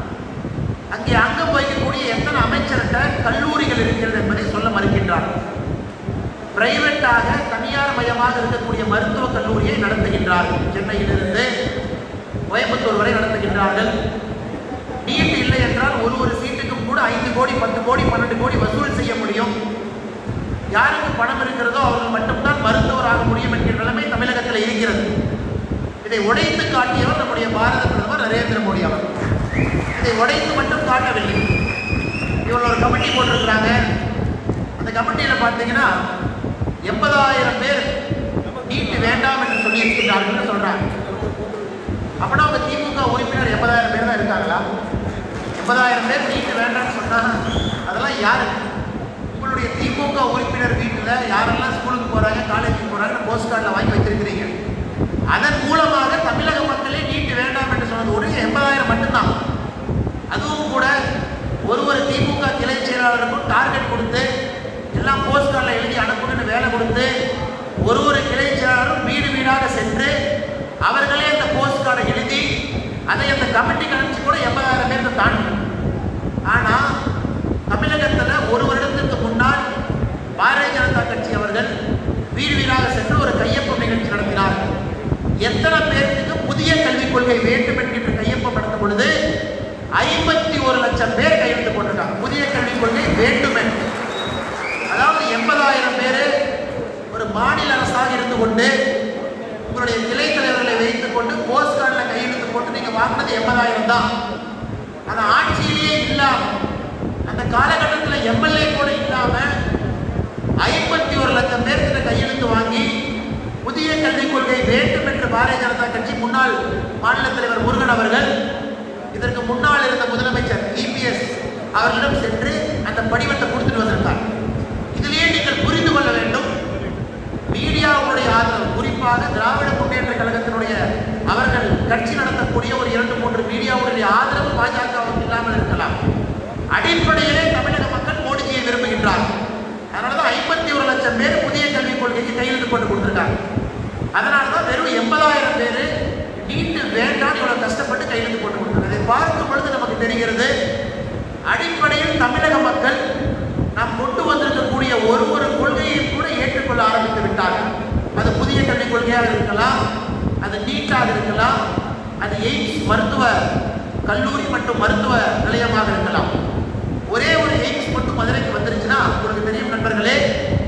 அங்கே அங்கம் வகிக்கக்கூடிய எத்தனை அமைச்சர்கிட்ட கல்லூரிகள் இருக்கிறது என்பதை சொல்ல மறுக்கின்றார்கள் பிரைவேட்டாக தனியார் மயமாக இருக்கக்கூடிய மருத்துவக் கல்லூரியை நடத்துகின்றார்கள் சென்னையிலிருந்து கோயம்புத்தூர் வரை நடத்துகின்றார்கள் நீட் இல்லை என்றால் ஒரு ஒரு சீட்டுக்கும் கூட ஐந்து கோடி பத்து கோடி பன்னெண்டு கோடி வசூல் செய்ய முடியும் யாருக்கு பணம் இருக்கிறதோ அவர்கள் மட்டும்தான் மருத்துவர் ஆக முடியும் என்கிற நிலைமை தமிழகத்தில் இருக்கிறது இதை உடைத்து காட்டியவர் நம்முடைய பாரத பிரதமர் நரேந்திர மோடி அவர் இதை உடைத்து மட்டும் காட்டவில்லை இவங்க ஒரு கமிட்டி போட்டிருக்கிறாங்க அந்த கமிட்டியில் பார்த்தீங்கன்னா எண்பதாயிரம் பேர் நீட்டு வேண்டாம் என்று சொல்லியிருக்கிறார்கள் சொல்றாங்க அப்படின்னா அவங்க திமுக உறுப்பினர் எண்பதாயிரம் பேர் தான் இருக்காங்களா எண்பதாயிரம் பேர் நீட்டு வேண்டாம்னு சொன்னா அதெல்லாம் யாரு உங்களுடைய திமுக உறுப்பினர் வீட்டில் யாரெல்லாம் ஸ்கூலுக்கு போறாங்க காலேஜுக்கு போறாங்க போஸ்ட் கார்டில் வாங்கி வச்சிருக்கிறீங்க அதன் மூலமாக தமிழக மக்களே நீட்டு வேண்டாம் என்று சொன்னது ஒரு எண்பதாயிரம் மட்டும்தான் அதுவும் கூட ஒரு ஒரு திமுக கிளை செயலாளருக்கும் டார்கெட் கொடுத்து எல்லாம் போஸ்ட் கார்டில் எழுதி அனுப்புங்கன்னு வேலை கொடுத்து ஒரு ஒரு கிளை செயலாளரும் வீடு வீடாக சென்று அவர்களே அந்த போஸ்ட் கார்டை எழுதி அதை அந்த கமிட்டிக்கு அனுப்பிச்சு கூட எண்பதாயிரம் பேருக்கு தாண்டி ஆனால் தமிழகத்தில் ஒரு வருடத்திற்கு முன்னால் பாரதிய ஜனதா கட்சி அவர்கள் வீடு வீடாக சென்று ஒரு கையொப்பம் நிகழ்ச்சி நடத்தினார் எத்தனை பேருக்கு புதிய கல்விக் கொள்கை வேண்டும் என்கின்ற கையொப்பம் நடந்த பொழுது ஐம்பத்தி ஒரு லட்சம் பேர் கையெழுத்து போட்டிருக்காங்க புதிய கல்விக் கொள்கை வேண்டும் என்று அதாவது எண்பதாயிரம் பேர் ஒரு மாநில அரசாக இருந்து கொண்டு உங்களுடைய கிளை தலைவர்களை வைத்துக் கொண்டு போஸ்ட் கார்டில் கையெழுத்து போட்டு நீங்க வாங்கினது எண்பதாயிரம் தான் அந்த ஆட்சியிலேயே இல்லாம அந்த காலகட்டத்தில் எம்எல்ஏ கூட இல்லாம ஐம்பத்தி ஒரு லட்சம் பேர்கிட்ட கையெழுத்து வாங்கி புதிய கல்விக் கொள்கை வேண்டும் என்று பாரதிய ஜனதா கட்சி முன்னாள் மாநில தலைவர் முருகன் அவர்கள் இதற்கு முன்னால் இருந்த முதலமைச்சர் இபிஎஸ் அவர்களிடம் சென்று அந்த படிவத்தை கொடுத்துட்டு வந்திருக்கார் இதிலேயே நீங்கள் புரிந்து கொள்ள வேண்டும் மீடியாவுடைய ஆதரவு குறிப்பாக திராவிட முன்னேற்ற கழகத்தினுடைய அவர்கள் கட்சி நடத்தக்கூடிய ஒரு இரண்டு மூன்று மீடியாவுடைய ஆதரவு பாஜகவுக்கு இல்லாமல் இருக்கலாம் அடிப்படையிலே தமிழக மக்கள் மோடிஜியை விரும்புகின்றார் அதனாலதான் ஐம்பத்தி ஒரு லட்சம் பேர் புதிய கல்விக் கொள்கைக்கு கையெழுத்து போட்டு கொடுத்துருக்காங்க அதனாலதான் வெறும் எண்பதாயிரம் பேர் நீட்டு வேண்டாம் இவ்வளவு கஷ்டப்பட்டு கையெழுத்து போட்டு கொடுத்துருக்காங்க இதை பார்க்கும் பொழுது நமக்கு தெரிகிறது அடிப்படையில் தமிழக மக்கள் நாம் கொண்டு வந்திருக்கக்கூடிய ஒரு ஒரு கொள்கையையும் கூட ஏற்றுக்கொள்ள ஆரம்பித்து விட்டார்கள் அது புதிய கல்விக் கொள்கையாக இருக்கலாம் அது நீட்டாக இருக்கலாம் அது எய்ம்ஸ் மருத்துவ கல்லூரி மற்றும் மருத்துவ நிலையமாக இருக்கலாம் ஒரே ஒரு எய்ம்ஸ் மட்டும் மதுரைக்கு வந்துருச்சுன்னா உங்களுக்கு தெரியும் நண்பர்களே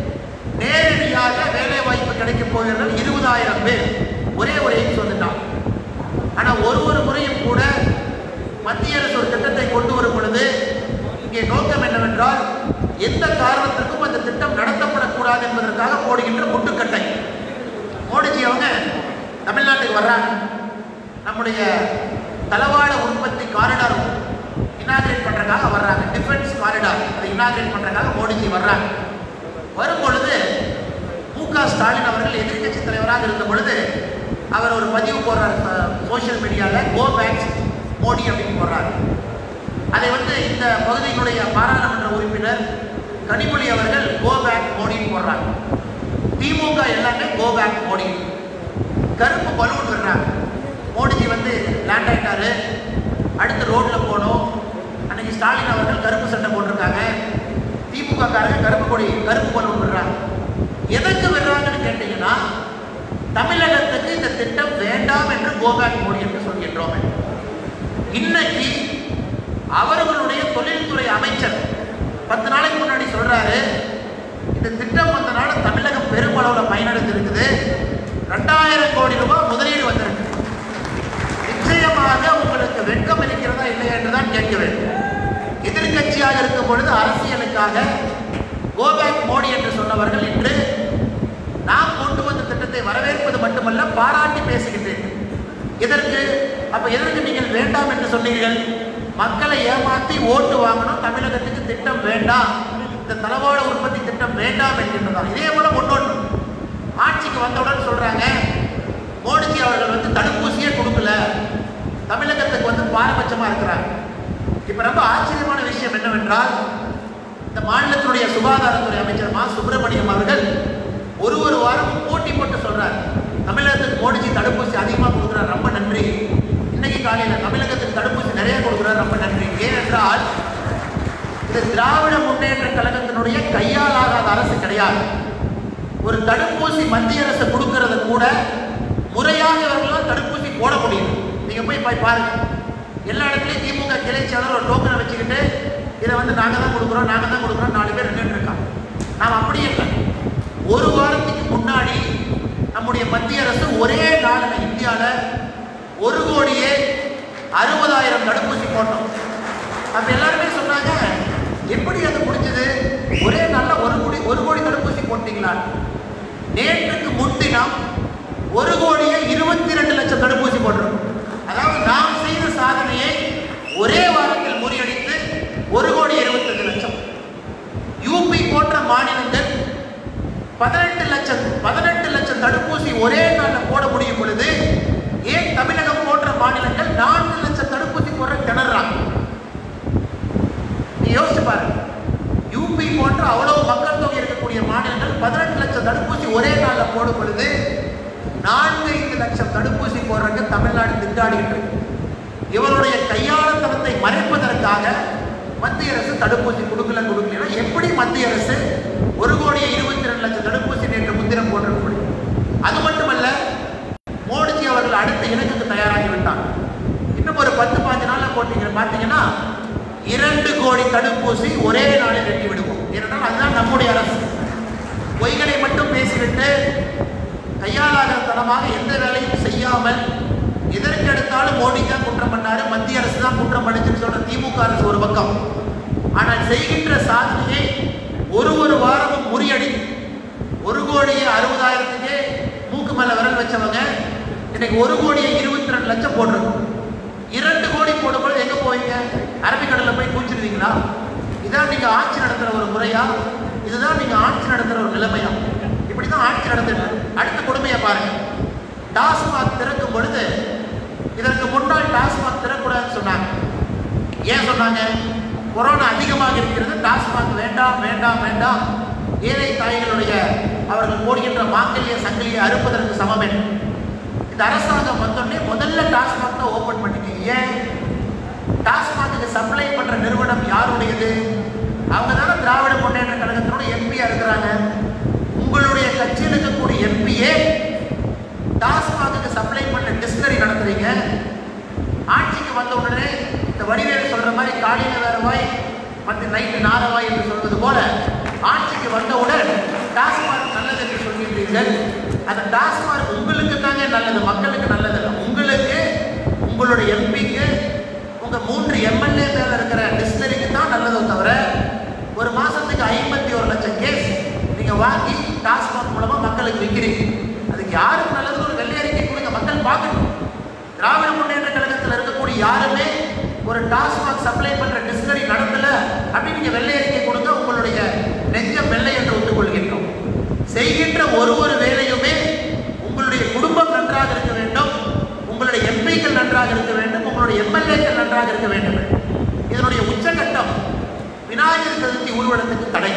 நேரடியாக வேலை வாய்ப்பு கிடைக்க போகிறவர்கள் இருபதாயிரம் பேர் ஒரே ஒரு எய்ம்ஸ் வந்துட்டான் ஆனா ஒரு ஒரு முறையும் கூட மத்திய அரசு ஒரு திட்டத்தை கொண்டு வரும் பொழுது இங்கே நோக்கம் என்னவென்றால் எந்த காரணத்திற்கும் அந்த திட்டம் நடத்தப்படக்கூடாது என்பதற்காக போடுகின்ற முட்டுக்கட்டை மோடிஜி அவங்க தமிழ்நாட்டுக்கு வர்றாங்க நம்முடைய தளவாட உற்பத்தி காரிடார் இனாகிரேட் பண்றதுக்காக வர்றாங்க டிஃபென்ஸ் காரிடார் அதை இனாகிரேட் பண்றதுக்காக மோடிஜி வர்றாங்க வரும் பொழுது மு க ஸ்டாலின் அவர்கள் எதிர்க்கட்சி தலைவராக இருந்த பொழுது அவர் ஒரு பதிவு போடுறார் சோஷியல் மீடியாவில் கோ பேக் மோடி அப்படின்னு போடுறாரு அதை வந்து இந்த பகுதியினுடைய பாராளுமன்ற உறுப்பினர் கனிமொழி அவர்கள் கோ பேக் மோடின்னு போடுறாங்க திமுக எல்லாமே கோ பேக் மோடி கருப்பு பலூன் விடுறாங்க மோடிஜி வந்து லேண்ட் ஆயிட்டாரு அடுத்து ரோட்ல போனோம் அன்னைக்கு ஸ்டாலின் அவர்கள் கருப்பு சட்டை போட்டிருக்காங்க திமுக காரங்க கருப்பு கொடி கருப்பு பலூன் விடுறாங்க எதற்கு விடுறாங்கன்னு கேட்டீங்கன்னா தமிழகத்துக்கு இந்த திட்டம் வேண்டாம் என்று கோபேக் மோடி என்று சொல்கின்றோம் இன்னைக்கு அவர்களுடைய தொழில்துறை அமைச்சர் பத்து நாளைக்கு முன்னாடி சொல்றாரு இந்த திட்டம் வந்தனால தமிழகம் பெருமளவில் பயனடைந்திருக்குது ரெண்டாயிரம் கோடி ரூபாய் முதலீடு வந்திருக்கு நிச்சயமாக உங்களுக்கு வெட்கம் இருக்கிறதா இல்லையா என்றுதான் கேட்க வேண்டும் எதிர்க்கட்சியாக இருக்கும் பொழுது அரசியலுக்காக கோபேக் மோடி என்று சொன்னவர்கள் இன்று நாம் கொண்டு வந்த திட்டத்தை வரவேற்பது மட்டுமல்ல பாராட்டி பேசுகின்றீர்கள் இதற்கு அப்ப எதற்கு நீங்கள் வேண்டாம் என்று சொன்னீர்கள் மக்களை ஏமாற்றி ஓட்டு வாங்கணும் தமிழகத்துக்கு திட்டம் வேண்டாம் இந்த தளவாட உற்பத்தி திட்டம் வேண்டாம் என்கின்றதா இதே போல ஒன்னொன்று ஆட்சிக்கு வந்தவுடன் சொல்றாங்க மோடிஜி அவர்கள் வந்து தடுப்பூசியே கொடுக்கல தமிழகத்துக்கு வந்து பாரபட்சமா இருக்கிறாங்க இப்ப ரொம்ப ஆச்சரியமான விஷயம் என்னவென்றால் இந்த மாநிலத்தினுடைய சுகாதாரத்துறை அமைச்சர் மா சுப்பிரமணியம் அவர்கள் ஒரு ஒரு வாரம் போட்டி போட்டு சொல்றார் தமிழகத்துக்கு மோடிஜி தடுப்பூசி அதிகமாக கொடுக்குறார் ரொம்ப நன்றி இன்னைக்கு காலையில் தமிழகத்துக்கு தடுப்பூசி நிறைய கொடுக்குறார் ரொம்ப நன்றி ஏனென்றால் இது திராவிட முன்னேற்ற கழகத்தினுடைய கையாலாகாத அரசு கிடையாது ஒரு தடுப்பூசி மத்திய அரசு கொடுக்கறத கூட முறையாக இவர்களால் தடுப்பூசி போட முடியும் நீங்க போய் போய் பாருங்க எல்லா இடத்துலயும் திமுக கிளை செயலர் ஒரு டோக்கனை வச்சுக்கிட்டு இதை வந்து நாங்க தான் கொடுக்குறோம் நாங்க தான் கொடுக்குறோம் நாலு பேர் நின்றுட்டு இருக்காங்க நாம் அப்படியே இல்லை ஒரு வாரத்துக்கு முன்னாடி நம்முடைய மத்திய அரசு ஒரே நாளில் இந்தியாவில் ஒரு கோடியே அறுபதாயிரம் தடுப்பூசி போட்டோம் அப்ப எல்லாருமே சொன்னாங்க எப்படி அது முடிஞ்சது ஒரே நாள்ல ஒரு கோடி ஒரு கோடி தடுப்பூசி போட்டீங்களா நேற்றுக்கு முன்தினம் ஒரு கோடியே இருபத்தி ரெண்டு லட்சம் தடுப்பூசி போடுறோம் அதாவது நாம் செய்த சாதனையை ஒரே வாரத்தில் முறியடித்து ஒரு கோடி இருபத்தஞ்சு லட்சம் யூபி போன்ற மாநிலங்கள் பதினெட்டு லட்சம் பதினெட்டு லட்சம் தடுப்பூசி ஒரே நாளில் போட முடியும் பொழுது ஏன் தமிழகம் போன்ற மாநிலங்கள் நான்கு லட்சம் தடுப்பூசி போடுற திணறாங்க நீ யோசிச்சு பாருங்க யூபி போன்ற அவ்வளவு மக்கள் தொகை இருக்கக்கூடிய மாநிலங்கள் பதினெட்டு லட்சம் தடுப்பூசி ஒரே நாளில் போடும் பொழுது நான்கு ஐந்து லட்சம் தடுப்பூசி போடுறதுக்கு தமிழ்நாடு திண்டாடிட்டு இருக்கு இவருடைய கையாளத்தனத்தை மறைப்பதற்காக மத்திய அரசு தடுப்பூசி கொடுக்கல கொடுக்கல எப்படி மத்திய அரசு ஒரு கோடியே இருபத்தி ரெண்டு லட்சம் தடுப்பூசி நேற்று முத்திரம் போட்டிருக்க முடியும் அது மட்டுமல்ல மோடிஜி அவர்கள் அடுத்த இலக்குக்கு தயாராகி விட்டாங்க இன்னும் ஒரு பத்து பாஞ்சு நாள்ல போட்டீங்க பார்த்தீங்கன்னா இரண்டு கோடி தடுப்பூசி ஒரே நாளில் வெட்டி விடுவோம் ஏனென்றால் அதுதான் நம்முடைய அரசு பொய்களை மட்டும் பேசிவிட்டு கையாளாதனமாக எந்த வேலையும் செய்யாமல் எதற்கு எடுத்தாலும் மோடி தான் குற்றம் பண்ணாரு மத்திய அரசு தான் குற்றம் பண்ணுச்சுன்னு சொல்ற திமுக அரசு ஒரு பக்கம் ஆனால் செய்கின்ற சாதனையை ஒரு ஒரு வாரமும் முறியடி ஒரு கோடியே அறுபதாயிரத்துக்கே மூக்கு மேல விரல் வச்சவங்க இன்னைக்கு ஒரு கோடியே இருபத்தி ரெண்டு லட்சம் போட்டிருக்கோம் இரண்டு கோடி போடும்போது எங்க போவீங்க அரபிக்கடல்ல போய் கூச்சிருவீங்களா இதான் நீங்க ஆட்சி நடத்துற ஒரு முறையா இதுதான் நீங்க ஆட்சி நடத்துற ஒரு நிலைமையா இப்படிதான் ஆட்சி நடத்துட்டு அடுத்த கொடுமையை பாருங்க டாஸ்மாக் திறக்கும் பொழுது இதற்கு முன்னால் டாஸ்மாக் திறக்கூடாதுன்னு சொன்னாங்க ஏன் சொன்னாங்க கொரோனா அதிகமாக இருக்கிறது டாஸ்மாக் வேண்டாம் வேண்டாம் வேண்டாம் ஏழை தாய்களுடைய அவர்கள் போடுகின்ற மாங்கல்ய சங்கிலியை அறுப்பதற்கு சமம் என்று இந்த அரசாங்கம் வந்தோடனே முதல்ல டாஸ்மாக் தான் ஓபன் பண்ணிட்டீங்க ஏன் டாஸ்மாக்கு சப்ளை பண்ற நிறுவனம் யாருடையது அவங்க தானே திராவிட முன்னேற்ற கழகத்தினோட எம்பியா இருக்கிறாங்க உங்களுடைய கட்சியில் இருக்கக்கூடிய எம்பியே டாஸ்மாக்கு சப்ளை பண்ண டிஸ்டரி நடத்துறீங்க ஆட்சிக்கு வந்த உடனே இந்த வடிவேலு சொல்ற மாதிரி காலையில வேற வாய் மற்ற நைட்டு நாரவாய் என்று சொல்வது போல ஆட்சிக்கு வந்தவுடன் டாஸ்மாக் நல்லது என்று சொல்கின்றீர்கள் அந்த டாஸ்மாக் உங்களுக்கு தாங்க நல்லது மக்களுக்கு நல்லது இல்லை. உங்களுக்கு உங்களுடைய எம்பிக்கு உங்க மூன்று எம்எல்ஏ மேல இருக்கிற டிஸ்டரிக்கு தான் நல்லதோ தவிர ஒரு மாசத்துக்கு ஐம்பத்தி ஒரு லட்சம் கேஸ் நீங்க வாங்கி டாஸ்மாக் மூலமா மக்களுக்கு விற்கிறீங்க அதுக்கு யாருக்கு நல்லது ஒரு வெள்ளை அறிக்கை கொடுங்க மக்கள் பார்க்கணும் திராவிட முன்னேற்ற கழகத்தில் இருக்கக்கூடிய யாருமே ஒரு டாஸ்மாக் சப்ளை பண்ற டிஸ்டரி நடத்தல அப்படின்னு நீங்க வெள்ளை அறிக்கை கொடுங்க உங்களுடைய நெஞ்சம் வெள்ளை என்று ஒத்துக்கொள்கின்றோம் செய்கின்ற ஒரு ஒரு வேலையுமே உங்களுடைய குடும்பம் நன்றாக இருக்க வேண்டும் உங்களுடைய எம்பிக்கள் நன்றாக இருக்க வேண்டும் உங்களுடைய எம்எல்ஏக்கள் நன்றாக இருக்க வேண்டும் இதனுடைய உச்சகட்டம் விநாயகர் சதுர்த்தி ஊர்வலத்துக்கு தடை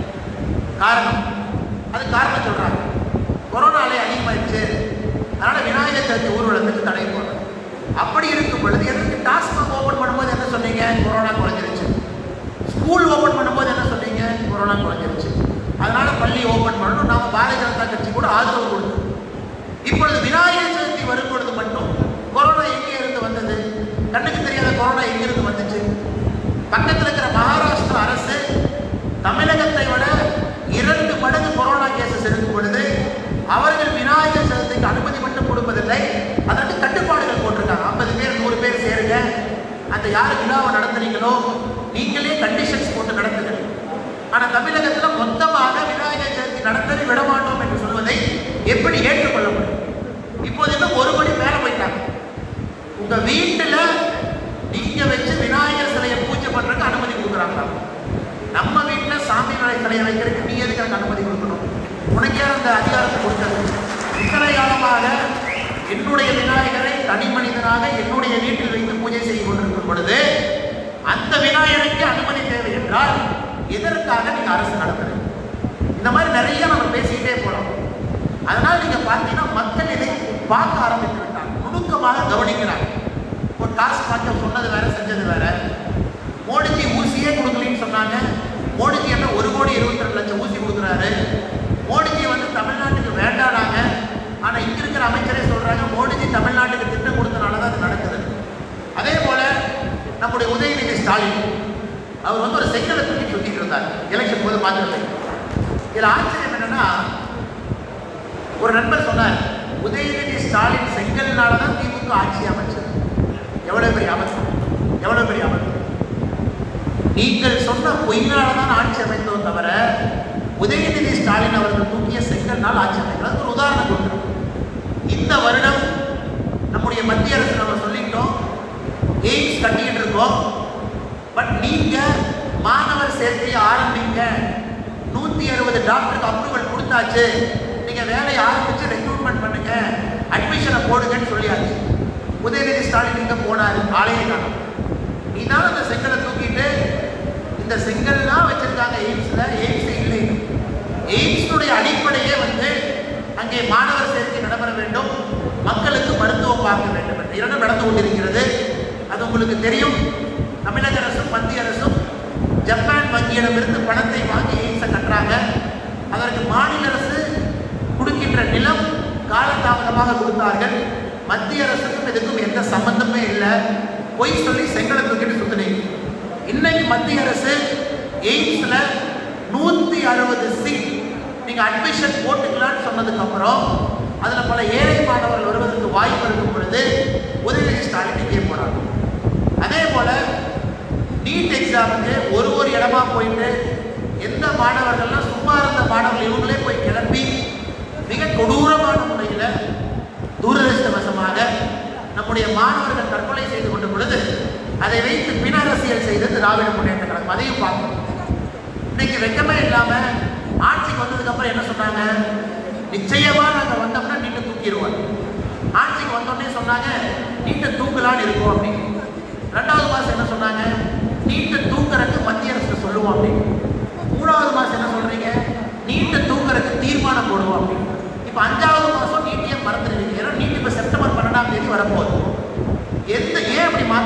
காரணம் அது காரணம் சொல்றாங்க கொரோனாலே அதிகமாயிடுச்சு அதனால விநாயகர் சதுர்த்தி ஊர்வலத்துக்கு தடை போடுறது அப்படி இருக்கும் பொழுது எதற்கு டாஸ்மாக் ஓபன் பண்ணும்போது என்ன சொன்னீங்க கொரோனா குறைஞ்சிருச்சு ஸ்கூல் ஓபன் பண்ணும்போது என்ன சொன்னீங்க கொரோனா குறைஞ்சிருச்சு அதனால பள்ளி ஓபன் பண்ணணும் நாம பாரதிய ஜனதா கட்சி கூட ஆதரவு கொடுத்தோம் இப்பொழுது விநாயகர் சதுர்த்தி வரும் பொழுது மட்டும் கொரோனா எங்கே இருந்து வந்தது கண்ணுக்கு தெரியாத கொரோனா எங்கிருந்து வந்துச்சு பக்கத்தில் இருக்கிற மகாராஷ்டிரா அரசு தமிழகத்தை விட இரண்டு மடங்கு கொரோனா கேசஸ் இருக்கும் பொழுது அவர்கள் விநாயகர் சதுர்த்திக்கு அனுமதி மட்டும் கொடுப்பதில்லை அதற்கு கட்டுப்பாடுகள் போட்டிருக்காங்க ஐம்பது பேர் நூறு பேர் சேருங்க அந்த யார் விழாவை நடத்துறீங்களோ நீங்களே கண்டிஷன்ஸ் போட்டு நடத்துங்க ஆனா தமிழகத்துல மொத்தமாக விநாயகர் சதுர்த்தி நடத்தவே விட மாட்டோம் என்று சொல்வதை எப்படி ஏற்றுக்கொள்ள முடியும் இப்போது இன்னும் ஒரு மணி மேல போயிட்டாங்க உங்க வீட்டுல நீங்க வச்சு விநாயகர் சிலையை பூஜை பண்றதுக்கு அனுமதி கொடுக்குறாங்களா நம்ம வீட்டுல சாமி விநாயகர் சிலையை வைக்கிறதுக்கு நீ எதுக்கு எனக்கு அனுமதி கொடுக்கணும் உனக்கு யார் அந்த அதிகாரத்தை கொடுத்தது இத்தனை காலமாக என்னுடைய விநாயகரை தனி மனிதனாக என்னுடைய வீட்டில் வைத்து பூஜை செய்து கொண்டிருக்கும் பொழுது அந்த விநாயகருக்கு அனுமதி தேவை என்றால் எதற்காக நீங்க அரசு நடத்துறீங்க இந்த மாதிரி நிறைய நம்ம பேசிக்கிட்டே போறோம் அதனால நீங்க பார்த்தீங்கன்னா மக்கள் இதை பார்க்க ஆரம்பித்து விட்டாங்க நுணுக்கமாக கவனிக்கிறாங்க இப்போ டாஸ்க் மாற்றம் சொன்னது வேற செஞ்சது வேற மோடிஜி ஊசியே கொடுக்கலன்னு சொன்னாங்க மோடிஜி என்ன ஒரு கோடி இருபத்தி ரெண்டு லட்சம் ஊசி கொடுக்குறாரு மோடிஜி வந்து தமிழ்நாட்டுக்கு வேண்டானாங்க ஆனா இங்க இருக்கிற அமைச்சரே சொல்றாங்க மோடிஜி தமிழ்நாட்டுக்கு திட்டம் கொடுத்தனால தான் அது நடக்குது அதே போல நம்முடைய உதயநிதி ஸ்டாலின் அவர் வந்து ஒரு செங்கலை தூக்கி சுத்திட்டு இருந்தார் எலெக்ஷன் போது பார்த்துருந்தேன் இதுல ஆச்சரியம் என்னன்னா ஒரு நண்பர் சொன்னார் உதயநிதி ஸ்டாலின் செங்கல்னால தான் திமுக ஆட்சி அமைச்சது எவ்வளவு பெரிய அமைச்சர் எவ்வளவு பெரிய அமைச்சர் நீங்கள் சொன்ன பொய்னால தான் ஆட்சி அமைத்தோம் தவிர உதயநிதி ஸ்டாலின் அவர்கள் தூக்கிய செங்கல்னால் ஆட்சி அமைக்கிறது ஒரு உதாரணம் கொடுக்குறோம் இந்த வருடம் நம்முடைய மத்திய அரசு நம்ம சொல்லிட்டோம் எய்ம்ஸ் கட்டிக்கிட்டு இருக்கோம் பட் நீங்க மாணவர் சேர்க்கையை ஆரம்பிங்க நூத்தி அறுபது டாக்டருக்கு அப்ரூவல் கொடுத்தாச்சு நீங்க வேலையை ஆரம்பிச்சு ரெக்ரூட்மெண்ட் பண்ணுங்க அட்மிஷனை போடுங்கன்னு சொல்லியாச்சு உதயநிதி ஸ்டாலின் இங்க போனாரு ஆலய காலம் நீதான் அந்த செங்கலை தூக்கிட்டு இந்த செங்கல்லாம் வச்சிருக்காங்க எய்ம்ஸ்ல எய்ம்ஸ் இல்லை எய்ம்ஸுடைய அடிப்படையே வந்து அங்கே மாணவர் சேர்க்கை நடைபெற வேண்டும் மக்களுக்கு மருத்துவம் பார்க்க வேண்டும் என்று இரண்டும் நடந்து கொண்டிருக்கிறது அது உங்களுக்கு தெரியும் தமிழக அரசும் மத்திய அரசும் ஜப்பான் வங்கியிடமிருந்து பணத்தை வாங்கி எய்ம்ஸை கட்டுறாங்க அதற்கு மாநில அரசு கொடுக்கின்ற நிலம் காலதாமதமாக கொடுத்தார்கள் மத்திய அரசுக்கும் இதுக்கும் எந்த சம்பந்தமே இல்லை பொய் சொல்லி செங்கலை தூக்கிட்டு சுத்தினீங்க இன்னைக்கு மத்திய அரசு எய்ம்ஸ்ல நூத்தி அறுபது சீட் நீங்க அட்மிஷன் போட்டுக்கலாம்னு சொன்னதுக்கு அப்புறம் அதுல பல ஏழை மாணவர்கள் வருவதற்கு வாய்ப்பு இருக்கும் பொழுது உதயநிதி ஸ்டாலின் இங்கே போறாங்க அதே போல நீட் எக்ஸாமுக்கு ஒரு ஒரு இடமா போயிட்டு எந்த மாணவர்கள்லாம் சும்மா இருந்த மாணவர்கள் இவங்களே போய் கிளம்பி மிக கொடூரமான முறையில் துரதிருஷ்டவசமாக நம்முடைய மாணவர்கள் தற்கொலை செய்து கொண்ட பொழுது அதை வைத்து பின் அரசியல் செய்து திராவிட முன்னேற்ற கழகம் அதையும் பார்க்கணும் இன்னைக்கு வெக்கமே இல்லாம ஆட்சிக்கு வந்ததுக்கு அப்புறம் என்ன சொன்னாங்க நிச்சயமா நாங்க வந்தோம்னா நீட்டை தூக்கிடுவோம் ஆட்சிக்கு வந்தோடனே சொன்னாங்க நீட்டை தூக்கலான்னு இருக்கும் அப்படின்னு ரெண்டாவது மாசம் என்ன சொன்னாங்க நீட்டை தூக்குறதுக்கு மத்திய அரசு சொல்லுவோம் அப்படின்னு மூணாவது மாசம் என்ன சொல்றீங்க நீட்டை தூக்குறதுக்கு தீர்மானம் போடுவோம் அப்படின்னு இப்ப அஞ்சாவது மாசம் நீட்டியே மறந்துடுவீங்க ஏன்னா நீட் இப்ப செப்டம்பர் பன்னெண்டாம் தேதி வரப்போகுது எந்த ஏன் அப்படி மாத்துறாங்கன்னா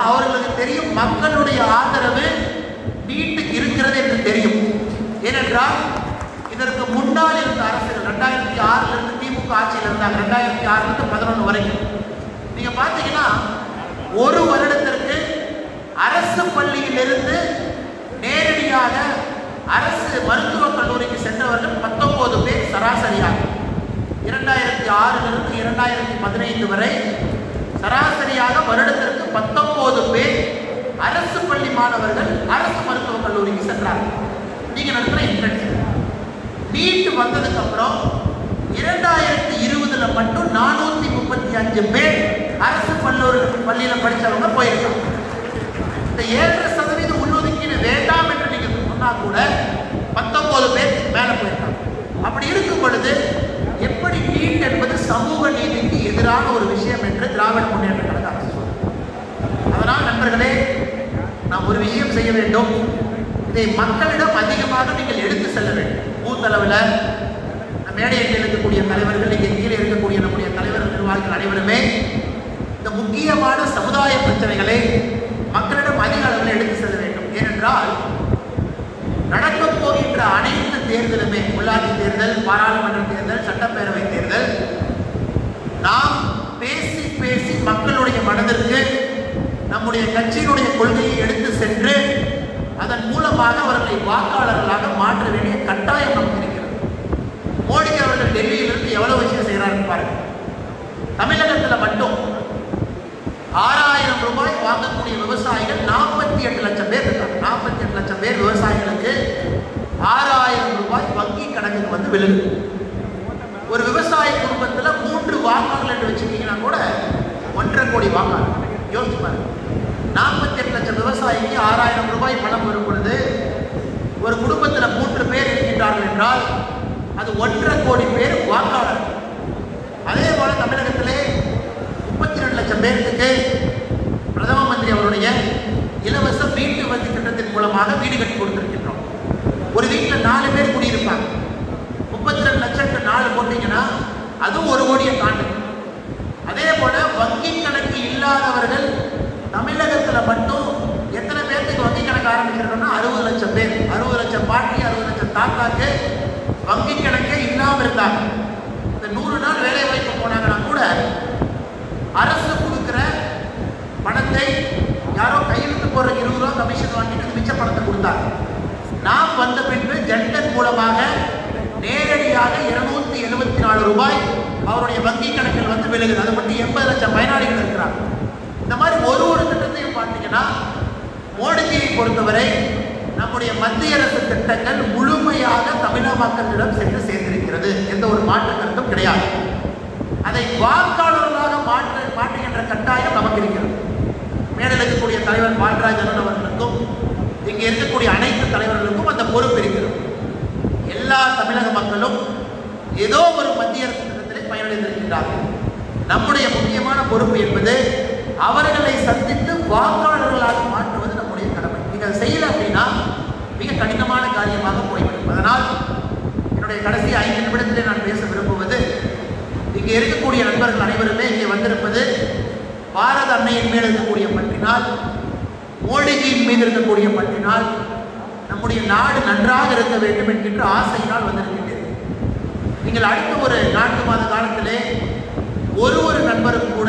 அவர்களுக்கு தெரியும் மக்களுடைய ஆதரவு நீட்டுக்கு இருக்கிறது என்று தெரியும் ஏனென்றால் இதற்கு முன்னால் இருந்த அரசுகள் ரெண்டாயிரத்தி ஆறுல இருந்து திமுக ஆட்சியில் இருந்தாங்க ரெண்டாயிரத்தி ஆறுல இருந்து பதினொன்று வரைக்கும் நீங்க பாத்தீங்கன்னா ஒரு வருடத்திற்கு அரசு பள்ளியிலிருந்து நேரடியாக அரசு மருத்துவக் கல்லூரிக்கு சென்றவர்கள் பத்தொன்பது பேர் சராசரியாக இரண்டாயிரத்தி ஆறிலிருந்து இரண்டாயிரத்தி பதினைந்து வரை சராசரியாக வருடத்திற்கு பத்தொன்பது பேர் அரசு பள்ளி மாணவர்கள் அரசு மருத்துவக் கல்லூரிக்கு சென்றார்கள் நீங்க நடத்துற இன்டர்ன்ஷிப் நீட் வந்ததுக்கு அப்புறம் இரண்டாயிரத்தி இருபதுல மட்டும் நானூத்தி முப்பத்தி அஞ்சு பேர் அரசு பல்லூர் பள்ளியில படிச்சவங்க போயிருக்காங்க இந்த ஏழரை சதவீதம் உள்ளொதுக்கீடு வேண்டாம் என்று நீங்க சொன்னா கூட பத்தொன்பது பேர் மேல போயிருக்காங்க அப்படி இருக்கும் பொழுது எப்படி நீட் என்பது சமூக நீதிக்கு எதிரான ஒரு விஷயம் என்று திராவிட முன்னேற்ற கழக அரசு சொல்லுது அதனால் நண்பர்களே நாம் ஒரு விஷயம் செய்ய வேண்டும் இதை மக்களிடம் அதிகமாக நீங்கள் எடுத்து செல்ல வேண்டும் பூத் அளவில் மேடையில் இருக்கக்கூடிய தலைவர்கள் இங்கே கீழே இருக்கக்கூடிய நம்முடைய தலைவர் நிர்வாகிகள் அனைவருமே இந்த முக்கியமான சமுதாய பிரச்சனைகளை மக்களிடம் அதிக அளவில் எடுத்து செல்ல வேண்டும் ஏனென்றால் நடக்கப் போகின்ற அனைத்து தேர்தலுமே உள்ளாட்சி தேர்தல் பாராளுமன்ற தேர்தல் சட்டப்பேரவை தேர்தல் நாம் பேசி பேசி மக்களுடைய மனதிற்கு நம்முடைய கட்சியினுடைய கொள்கையை எடுத்து சென்று அதன் மூலமாக அவர்களை வாக்காளர்களாக மாற்ற வேண்டிய கட்டாயம் நமக்கு இருக்கிறது மோடி அவர்கள் டெல்லியிலிருந்து எவ்வளவு விஷயம் செய்கிறாருன்னு பாருங்க தமிழகத்தில் மட்டும் ஆறாயிரம் ரூபாய் வாங்கக்கூடிய விவசாயிகள் நாற்பத்தி எட்டு லட்சம் பேர் இருக்காங்க நாற்பத்தி எட்டு லட்சம் பேர் விவசாயிகளுக்கு ஆறாயிரம் ரூபாய் வங்கி கணக்குக்கு வந்து விழுது ஒரு விவசாய குடும்பத்துல மூன்று வாக்காளர்கள் என்று வச்சுக்கிட்டீங்கன்னா கூட ஒன்றரை கோடி வாக்காளர் யோசிச்சு பாருங்க நாற்பத்தி எட்டு லட்சம் விவசாயிக்கு ஆறாயிரம் ரூபாய் பணம் வரும் பொழுது ஒரு குடும்பத்துல மூன்று பேர் இருக்கின்றார்கள் என்றால் அது ஒன்றரை கோடி பேர் வாக்காளர் அதே போல தமிழகத்திலே முப்பத்தி ரெண்டு லட்சம் பேருக்கு பிரதம மந்திரி அவருடைய இலவச வீட்டு வசதி திட்டத்தின் மூலமாக வீடு கட்டி கொடுத்திருக்கின்றோம் ஒரு வீட்டில் நாலு பேர் குடியிருப்பாங்க முப்பத்தி ரெண்டு லட்சத்துக்கு நாலு போட்டீங்கன்னா அதுவும் ஒரு கோடியை தாண்டும் அதே போல வங்கி கணக்கு இல்லாதவர்கள் தமிழகத்துல மட்டும் எத்தனை பேர்த்துக்கு வங்கி கணக்கு ஆரம்பிச்சிருக்கோம்னா அறுபது லட்சம் பேர் அறுபது லட்சம் பாட்டி அறுபது லட்சம் தாத்தாக்கு வங்கி கணக்கே இல்லாம இருந்தாங்க இந்த நூறு நாள் வேலை வாய்ப்பு போனாங்கன்னா கூட அரசு கொடுக்குற பணத்தை யாரோ கையெழுத்து போடுற இருபது ரூபா கமிஷன் வாங்கிட்டு மிச்ச பணத்தை கொடுத்தாங்க நாம் வந்த பின்பு ஜன்தன் மூலமாக நேரடியாக இருநூத்தி எழுபத்தி நாலு ரூபாய் அவருடைய வங்கி கணக்கில் வந்து விழுகுது அது மட்டும் எண்பது லட்சம் பயனாளிகள் இருக்கிறாங்க இந்த மாதிரி ஒரு ஒரு திட்டத்தையும் பார்த்தீங்கன்னா மோடிஜியை பொறுத்தவரை நம்முடைய மத்திய அரசு திட்டங்கள் முழுமையாக தமிழக மக்களிடம் சென்று சேர்ந்திருக்கிறது எந்த ஒரு மாற்று கருத்தும் கிடையாது அதை வாக்காளர்களாக மாற்ற மாற்றுகின்ற கட்டாயம் நமக்கு இருக்கிறது மேடையில் இருக்கக்கூடிய தலைவர் பால்ராஜ் அருண் அவர்களுக்கும் இங்கே இருக்கக்கூடிய அனைத்து தலைவர்களுக்கும் அந்த பொறுப்பு இருக்கிறது எல்லா தமிழக மக்களும் ஏதோ ஒரு மத்திய அரசு திட்டத்திலே பயனடைந்திருக்கின்றார்கள் நம்முடைய முக்கியமான பொறுப்பு என்பது அவர்களை சந்தித்து வாக்காளர்களாக மாற்றுவது நம்முடைய கடமை நீங்க அதை செய்யல அப்படின்னா மிக கடினமான காரியமாக போய்விடும் அதனால் என்னுடைய கடைசி ஐந்து நிமிடத்திலே நான் பேச விரும்புவது இங்கே இருக்கக்கூடிய நண்பர்கள் அனைவருமே இங்கே வந்திருப்பது பாரத அன்னையின் மேல் இருக்கக்கூடிய பற்றினால் மோடிஜியின் மீது இருக்கக்கூடிய பற்றினால் நம்முடைய நாடு நன்றாக இருக்க வேண்டும் என்கின்ற ஆசையினால் வந்திருக்கின்றது நீங்கள் அடுத்த ஒரு நான்கு மாத காலத்திலே ஒரு ஒரு நண்பரும் கூட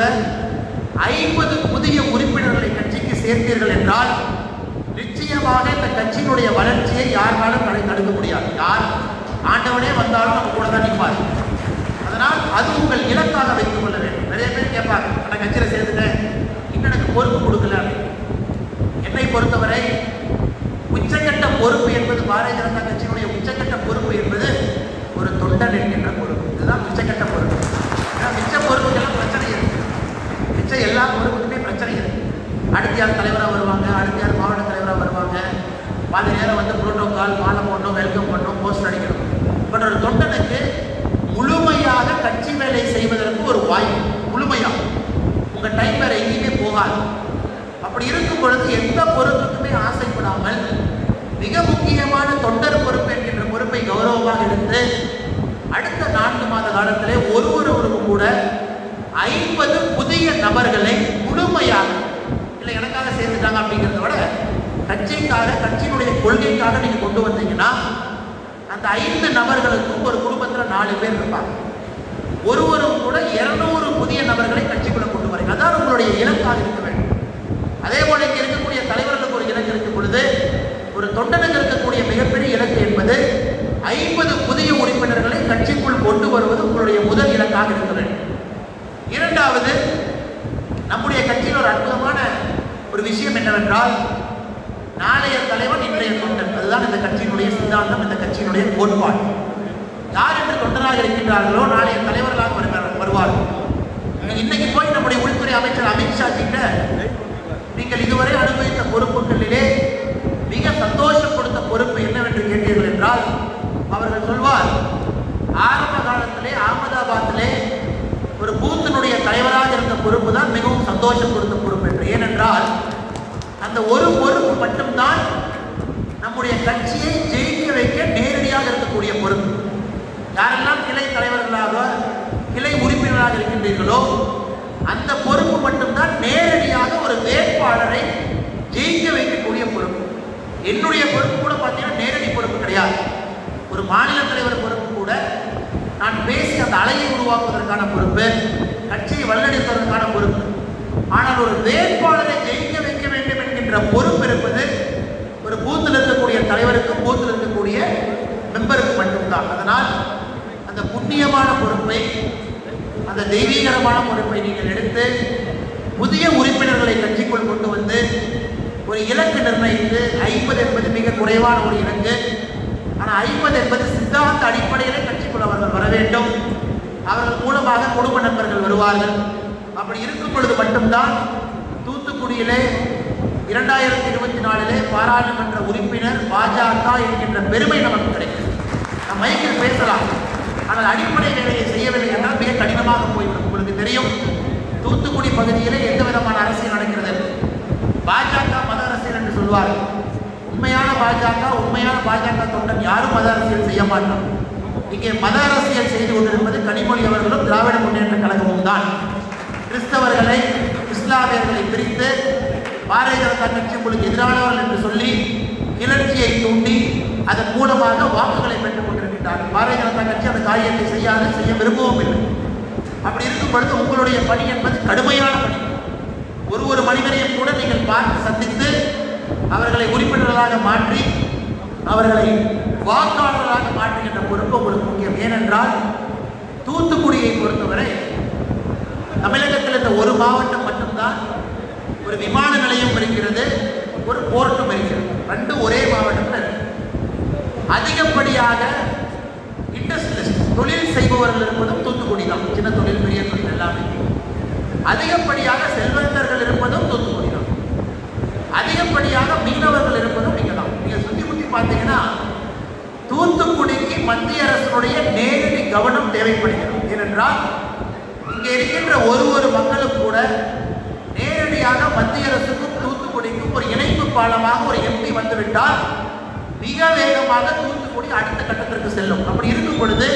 ஐம்பது புதிய உறுப்பினர்களை கட்சிக்கு சேர்த்தீர்கள் என்றால் நிச்சயமாக இந்த கட்சியினுடைய வளர்ச்சியை யாராலும் தடை தடுக்க முடியாது யார் ஆண்டவனே வந்தாலும் நம்ம கூட தான் நிற்பார் அதனால் அது உங்கள் இலக்காக வைத்துக் கொள்ள வேண்டும் நிறைய பேர் கேட்பாங்க நான் கட்சியில் சேர்த்துட்டேன் இன்னும் எனக்கு பொறுப்பு கொடுக்கல அப்படின்னு என்னை பொறுத்தவரை உச்சக்கட்ட பொறுப்பு என்பது பாரதிய ஜனதா கட்சியினுடைய உச்சக்கட்ட பொறுப்பு என்பது ஒரு தொண்டன் என்கின்ற பொறுப்பு இதுதான் உச்சக்கட்ட பொறுப்பு ஏன்னா மிச்ச பொறுப்புக்கெல்லாம் பிரச்சனை இருக்கு மிச்ச எல்லா பொறுப்புக்குமே பிரச்சனை இருக்கு அடுத்த யார் தலைவராக வருவாங்க அடுத்த யார் மாவட்ட தலைவராக வருவாங்க பாதி நேரம் வந்து புரோட்டோகால் மாலை போடணும் வெல்கம் பண்ணணும் போஸ்டர் அடிக்கணும் பட் ஒரு தொண்டனுக்கு முழுமையாக கட்சி வேலை செய்வதற்கு ஒரு வாய்ப்பு முழுமையாக உங்க டைம் வேற எங்கேயுமே போகாது அப்படி இருக்கும் பொழுது எந்த பொறுப்புக்குமே ஆசைப்படாமல் மிக முக்கியமான தொண்டர் பொறுப்பு என்கின்ற பொறுப்பை கௌரவமாக எடுத்து அடுத்த நான்கு மாத காலத்திலே ஒரு ஒருவருக்கும் கூட ஐம்பது புதிய நபர்களை முழுமையாக இல்லை எனக்காக சேர்த்துட்டாங்க அப்படிங்கிறத விட கட்சிக்காக கட்சியினுடைய கொள்கைக்காக நீங்க கொண்டு வந்தீங்கன்னா அந்த ஐந்து நபர்களுக்கும் ஒரு குடும்பத்துல நாலு பேர் இருப்பாங்க ஒருவரும் கூட இருநூறு புதிய நபர்களை கட்சிக்குள்ள கொண்டு வரீங்க அதான் உங்களுடைய இலக்காக இருக்க வேண்டும் அதே போல இங்க இருக்கக்கூடிய தலைவர்களுக்கு ஒரு இலக்கு இருக்கும் பொழுது ஒரு தொண்டனுக்கு இருக்கக்கூடிய மிகப்பெரிய இலக்கு என்பது ஐம்பது புதிய உறுப்பினர்களை கட்சிக்குள் கொண்டு வருவது உங்களுடைய முதல் இலக்காக இருக்க வேண்டும் இரண்டாவது நம்முடைய கட்சியில் ஒரு அற்புதமான ஒரு விஷயம் என்னவென்றால் நாளைய தலைவன் இன்றைய தொண்டன் அதுதான் இந்த கட்சியினுடைய சித்தாந்தம் இந்த கட்சியினுடைய கோட்பாடு யார் என்று தொண்டராக இருக்கின்றார்களோ நாளைய தலைவர்களாக வருவார்- வருவார்கள் நீங்க இன்னைக்கு போய் நம்முடைய உள்துறை அமைச்சர் அமித்ஷா கிட்ட நீங்கள் இதுவரை அனுபவித்த பொறுப்புகளிலே மிக சந்தோஷம் கொடுத்த பொறுப்பு என்னவென்று கேட்டீர்கள் என்றால் அவர்கள் சொல்வார் ஆரம்ப காலத்திலே அகமதாபாத்திலே ஒரு பூத்தினுடைய தலைவராக இருந்த பொறுப்பு தான் மிகவும் சந்தோஷம் கொடுத்த பொறுப்பு என்று ஏனென்றால் அந்த ஒரு பொறுப்பு மட்டும்தான் நம்முடைய கட்சியை ஜெயிக்க வைக்க நேரடியாக இருக்கக்கூடிய பொறுப்பு யாரெல்லாம் கிளை தலைவர்களாக கிளை உறுப்பினராக இருக்கின்றீர்களோ அந்த பொறுப்பு மட்டும்தான் நேரடியாக ஒரு வேட்பாளரை ஜெயிக்க வைக்கக்கூடிய பொறுப்பு என்னுடைய பொறுப்பு கூட பார்த்தீங்கன்னா நேரடி பொறுப்பு கிடையாது ஒரு மாநில தலைவர் பொறுப்பு கூட நான் பேசி அந்த அலையை உருவாக்குவதற்கான பொறுப்பு கட்சியை வல்லடிப்பதற்கான பொறுப்பு ஆனால் ஒரு வேட்பாளரை ஜெயிக்க வைக்க வேண்டும் என்கின்ற பொறுப்பு இருப்பது ஒரு பூத்தில் இருக்கக்கூடிய தலைவருக்கும் பூத்தில் இருக்கக்கூடிய மெம்பருக்கு மட்டும்தான் அதனால் அந்த புண்ணியமான பொறுப்பை அந்த தெய்வீகரமான பொறுப்பை நீங்கள் எடுத்து புதிய உறுப்பினர்களை கட்சிக்குள் கொண்டு வந்து ஒரு இலக்கு நிர்ணயித்து ஐம்பது என்பது மிக குறைவான ஒரு இலக்கு ஆனால் ஐம்பது என்பது சித்தாந்த அடிப்படையிலே கட்சிக்குள் அவர்கள் வர வேண்டும் அவர்கள் மூலமாக குடும்ப நண்பர்கள் வருவார்கள் அப்படி இருக்கும் பொழுது மட்டும்தான் தூத்துக்குடியிலே இரண்டாயிரத்தி இருபத்தி நாலிலே பாராளுமன்ற உறுப்பினர் பாஜக என்கின்ற பெருமை நமக்கு கிடைக்கும் நம் மைக்கில் பேசலாம் ஆனால் அடிப்படை வேலையை செய்யவில்லை என்றால் மிக கடினமாக போய்விடும் உங்களுக்கு தெரியும் தூத்துக்குடி பகுதியிலே எந்த விதமான அரசியல் நடக்கிறது பாஜக மத அரசியல் என்று சொல்வார்கள் உண்மையான பாஜக உண்மையான பாஜக தொண்டன் யாரும் மத அரசியல் செய்ய மாட்டோம் இங்கே மத அரசியல் செய்து கொண்டிருப்பது கனிமொழி அவர்களும் திராவிட முன்னேற்ற கழகமும் தான் கிறிஸ்தவர்களை இஸ்லாமியர்களை பிரித்து பாரதிய ஜனதா கட்சி உங்களுக்கு எதிரானவர்கள் என்று சொல்லி கிளர்ச்சியை தூண்டி அதன் மூலமாக வாக்குகளை பெற்றுக் கொண்டிருக்கின்றார்கள் பாரதிய ஜனதா கட்சி அந்த காரியத்தை செய்யாது செய்ய விரும்பவும் இல்லை அப்படி இருக்கும் பொழுது உங்களுடைய பணி என்பது கடுமையான பணி ஒரு ஒரு மனிதனையும் கூட நீங்கள் பார்த்து சந்தித்து அவர்களை உறுப்பினர்களாக மாற்றி அவர்களை வாக்காளர்களாக மாற்றுகின்ற பொறுப்பு உங்களுக்கு முக்கியம் ஏனென்றால் தூத்துக்குடியை பொறுத்தவரை தமிழகத்தில் இந்த ஒரு மாவட்டம் மட்டும்தான் ஒரு விமான நிலையம் இருக்கிறது ஒரு போர்ட்டும் இருக்கிறது ரெண்டு ஒரே மாவட்டத்தில் இருக்கு அதிகப்படியாக இண்டஸ்ட்ரியலிஸ்ட் தொழில் செய்பவர்கள் இருப்பதும் தூத்துக்குடி தான் சின்ன தொழில் பெரிய தொழில் எல்லாமே அதிகப்படியாக செல்வந்தர்கள் இருப்பதும் தூத்துக்குடி தான் அதிகப்படியாக மீனவர்கள் இருப்பதும் இங்கே தான் நீங்கள் சுற்றி முற்றி பார்த்தீங்கன்னா தூத்துக்குடிக்கு மத்திய அரசினுடைய நேரடி கவனம் தேவைப்படுகிறது ஏனென்றால் இங்கே இருக்கின்ற ஒரு ஒரு மக்களும் கூட நேரடியாக மத்திய அரசுக்கும் தூத்துக்குடிக்கும் ஒரு இணைப்பு பாலமாக ஒரு எம்பி வந்துவிட்டால் மிக வேகமாக தூத்துக்குடி அடுத்த கட்டத்திற்கு செல்லும் அப்படி இருக்கும் பொழுது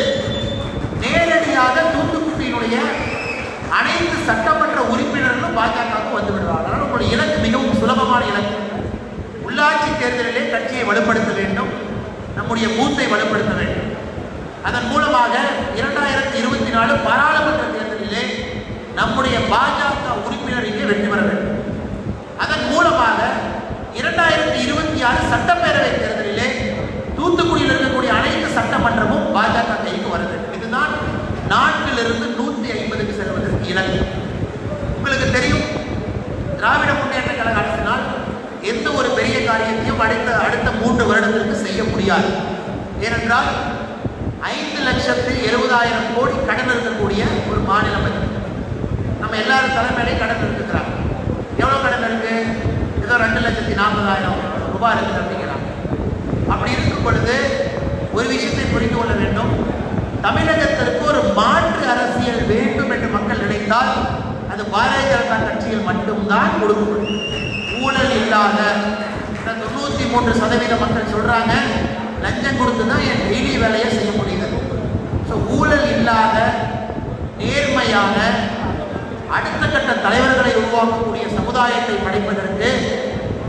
நேரடியாக தூத்துக்குடியினுடைய அனைத்து சட்டமன்ற உறுப்பினர்களும் பாஜகவுக்கு வந்து விடுவார்கள் அதனால் உங்களுடைய இலக்கு மிகவும் சுலபமான இலக்கு உள்ளாட்சி தேர்தலிலே கட்சியை வலுப்படுத்த வேண்டும் நம்முடைய பூத்தை வலுப்படுத்த வேண்டும் அதன் மூலமாக இரண்டாயிரத்தி இருபத்தி நாலு பாராளுமன்ற தேர்தலிலே நம்முடைய பாஜக உறுப்பினர் இங்கே வெற்றி பெற வேண்டும் அதன் மூலமாக இரண்டாயிரத்தி இருபத்தி ஆறு சட்டப்பேரவை தேர்தலிலே தூத்துக்குடியில் இருக்கக்கூடிய அனைத்து சட்டமன்றமும் பாஜக கைக்கு வர வேண்டும் இதுதான் நாட்டிலிருந்து நூற்றி ஐம்பதுக்கு செல்வதற்கு இலக்கு உங்களுக்கு தெரியும் திராவிட முன்னேற்ற கழக அரசினால் எந்த ஒரு பெரிய காரியத்தையும் அடுத்த அடுத்த மூன்று வருடத்திற்கு செய்ய முடியாது ஏனென்றால் ஐந்து லட்சத்து எழுபதாயிரம் கோடி கடன் இருக்கக்கூடிய ஒரு மாநிலம் அது நம்ம எல்லாரும் தலைமையிலையும் கடன் இருக்குங்கிறாங்க எவ்வளோ கடன் இருக்கு ஏதோ ரெண்டு லட்சத்தி நாற்பதாயிரம் ரூபாய் இருக்குது அப்படிங்கிறாங்க அப்படி இருக்கும் பொழுது ஒரு விஷயத்தை புரிந்து கொள்ள வேண்டும் தமிழகத்திற்கு ஒரு மாற்று அரசியல் வேண்டும் என்று மக்கள் நினைத்தால் அது பாரதிய ஜனதா கட்சியில் மட்டும்தான் கொடுக்கப்படும் ஊழல் இல்லாத இந்த தொண்ணூற்றி மூன்று சதவீத மக்கள் சொல்றாங்க லஞ்சம் கொடுத்து தான் என் டெய்லி வேலையை செய்ய முடியுது ஸோ ஊழல் இல்லாத நேர்மையான அடுத்த கட்ட தலைவர்களை உருவாக்கக்கூடிய சமுதாயத்தை படைப்பதற்கு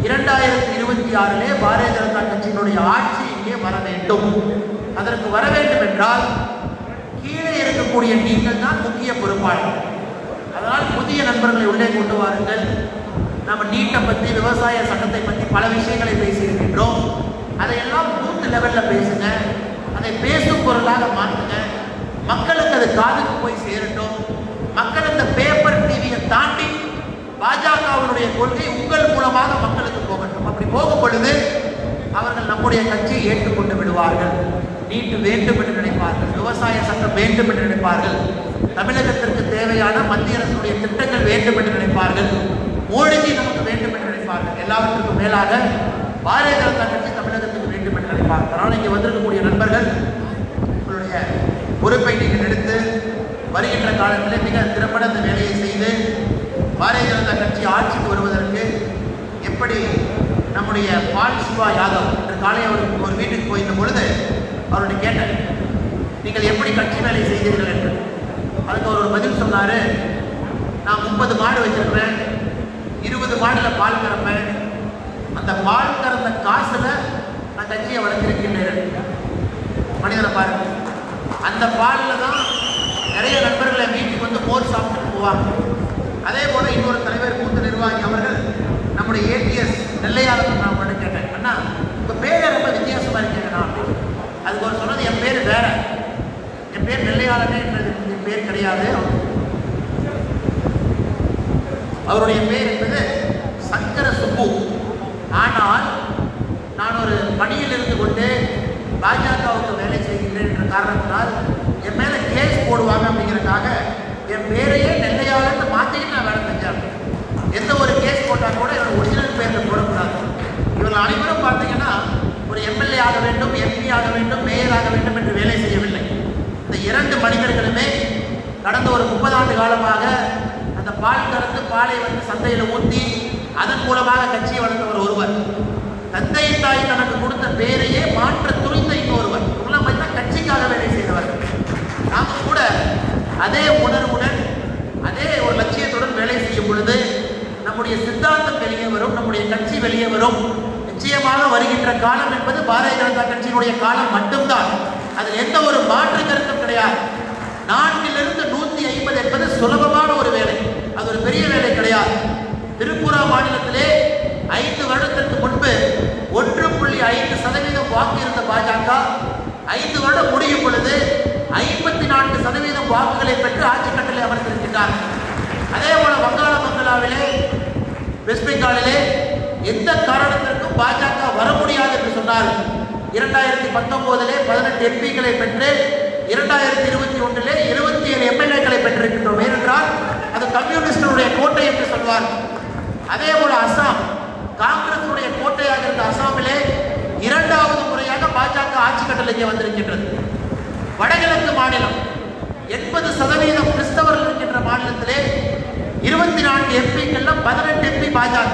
இரண்டாயிரத்தி இருபத்தி ஆறிலே பாரதிய ஜனதா கட்சியினுடைய ஆட்சி இங்கே வர வேண்டும் அதற்கு வர வேண்டும் என்றால் கீழே இருக்கக்கூடிய நீங்கள் தான் முக்கிய பொறுப்பாளர் அதனால் புதிய நண்பர்களை உள்ளே கொண்டு வாருங்கள் நம்ம நீட்டை பற்றி விவசாய சட்டத்தை பற்றி பல விஷயங்களை பேசியிருக்கின்றோம் அதையல்லாம் பூத்து லெவலில் பேசுங்க அதை பேசும் பொருளாக மாற்றுங்க மக்களுக்கு அது காதுக்கு போய் சேரட்டும் மக்கள் இந்த பேப்பர் டிவியை தாண்டி பாஜகவினுடைய கொள்கை உங்கள் மூலமாக மக்களுக்கு போகட்டும் அப்படி போகும் பொழுது அவர்கள் நம்முடைய கட்சியை ஏற்றுக்கொண்டு விடுவார்கள் நீட்டு வேண்டும் என்று நினைப்பார்கள் விவசாய சட்டம் வேண்டும் என்று நினைப்பார்கள் தமிழகத்திற்கு தேவையான மத்திய அரசுடைய திட்டங்கள் வேண்டும் என்று நினைப்பார்கள் மோடிஜி நமக்கு வேண்டும் என்று நினைப்பார்கள் எல்லாவற்றுக்கும் மேலாக பாரதிய ஜனதா கட்சி தமிழகத்துக்கு வேண்டும் என்று நினைப்பார்கள் அதனால் இங்கே வந்திருக்கக்கூடிய நண்பர்கள் உங்களுடைய பொறுப்பை நீங்கள் எடுத்து வருகின்ற காலத்தில் மிக திறம்பட இந்த வேலையை செய்து பாரதிய ஜனதா கட்சி ஆட்சிக்கு வருவதற்கு எப்படி நம்முடைய பால் சிவா யாதவ் இன்று காலை அவர் ஒரு வீட்டுக்கு போயிருந்த பொழுது அவருடைய கேட்டேன் நீங்கள் எப்படி கட்சி வேலை செய்தீர்கள் என்று அதுக்கு அவர் ஒரு பதில் சொன்னார் நான் முப்பது மாடு வச்சிருக்கிறேன் இருபது மாடில் பால் கறப்பேன் அந்த பால் கறந்த காசுல நான் கட்சியை வளர்த்திருக்கின்றேன் மனிதனை பாருங்க அந்த பாலில் தான் நிறைய நண்பர்களை வீட்டுக்கு வந்து மோர் சாப்பிட்டு போவாங்க அதே போல இன்னொரு தலைவர் மூத்த நிர்வாகி அவர்கள் நம்முடைய ஏடிஎஸ் நெல்லையாளர் நான் பண்ண கேட்டேன் அண்ணா உங்க பேரே ரொம்ப வித்தியாசமா இருக்கீங்கண்ணா அப்படின்னு. அதுக்கு அவர் சொன்னது என் பேர் வேற என் பேர் நெல்லையாளனே என்றது என் பேர் கிடையாது அவருடைய பேர் என்பது சங்கர சுப்பு ஆனால் நான் ஒரு பணியில் இருந்து கொண்டு பாஜகவுக்கு வேலை செய்கின்றேன் என்ற காரணத்தினால் என் மேல கேஸ் போடுவாங்க அப்படிங்கறதுக்காக என் பேரையே நெல்லையாளன்னு மாத்திக்கிட்டு நான் வேலை செஞ்சேன் எந்த ஒரு கேஸ் போட்டால் கூட என்னோட ஒரிஜினல் பேரில் போடக்கூடாது இவர்கள் அனைவரும் பார்த்தீங்கன்னா ஒரு எம்எல்ஏ ஆக வேண்டும் எம்பி ஆக வேண்டும் மேயர் ஆக வேண்டும் என்று வேலை செய்யவில்லை இந்த இரண்டு மனிதர்களுமே கடந்த ஒரு முப்பது ஆண்டு காலமாக அந்த பால் கறந்து பாலை வந்து சந்தையில் ஊற்றி அதன் மூலமாக கட்சியை வளர்ந்தவர் ஒருவர் தந்தை தாய் தனக்கு கொடுத்த பேரையே மாற்ற துணிந்த இன்னொருவர் இவங்களாம் பார்த்தா கட்சிக்காக வேலை செய்தவர்கள் நாம கூட அதே உணர்வுடன் அதே ஒரு லட்சியத்துடன் வேலை செய்யும் பொழுது நம்முடைய சித்தாந்தம் வெளியே வரும் நம்முடைய கட்சி வெளியே வரும் நிச்சயமாக வருகின்ற காலம் என்பது பாரதிய ஜனதா கட்சியினுடைய காலம் மட்டும்தான் அதில் எந்த ஒரு மாற்று கருத்தும் கிடையாது நான்கிலிருந்து நூத்தி ஐம்பது என்பது சுலபமான ஒரு வேலை அது ஒரு பெரிய வேலை கிடையாது திரிபுரா மாநிலத்திலே ஐந்து வருடத்திற்கு முன்பு ஒன்று புள்ளி ஐந்து சதவீதம் வாக்கு இருந்த பாஜக ஐந்து வருடம் முடியும் பொழுது ஐம்பத்தி நான்கு சதவீதம் வாக்குகளை பெற்று ஆட்சி கட்டளை அமர்ந்திருக்கின்றார் அதே போல வங்காள பங்களாவிலே வெஸ்ட் பெங்காலிலே எந்த காரணத்திற்கும் பாஜக வர முடியாது என்று சொன்னார்கள் இரண்டாயிரத்தி பத்தொன்பதிலே பதினெட்டு எம்பிக்களை பெற்று இரண்டாயிரத்தி இருபத்தி ஒன்றிலே இருபத்தி ஏழு எம்எல்ஏக்களை பெற்றிருக்கின்றோம் ஏனென்றால் அது கம்யூனிஸ்டுடைய கோட்டை என்று சொல்வார் அதே போல அசாம் காங்கிரசுடைய கோட்டையாக இருந்த அசாமிலே இரண்டாவது முறையாக பாஜக ஆட்சி கட்டளைக்கு வந்திருக்கின்றது வடகிழக்கு மாநிலம் எண்பது சதவீதம் கிறிஸ்தவர்கள் இருக்கின்ற மாநிலத்திலே இருபத்தி நான்கு எம்பிக்கள்ல பதினெட்டு எம்பி பாஜக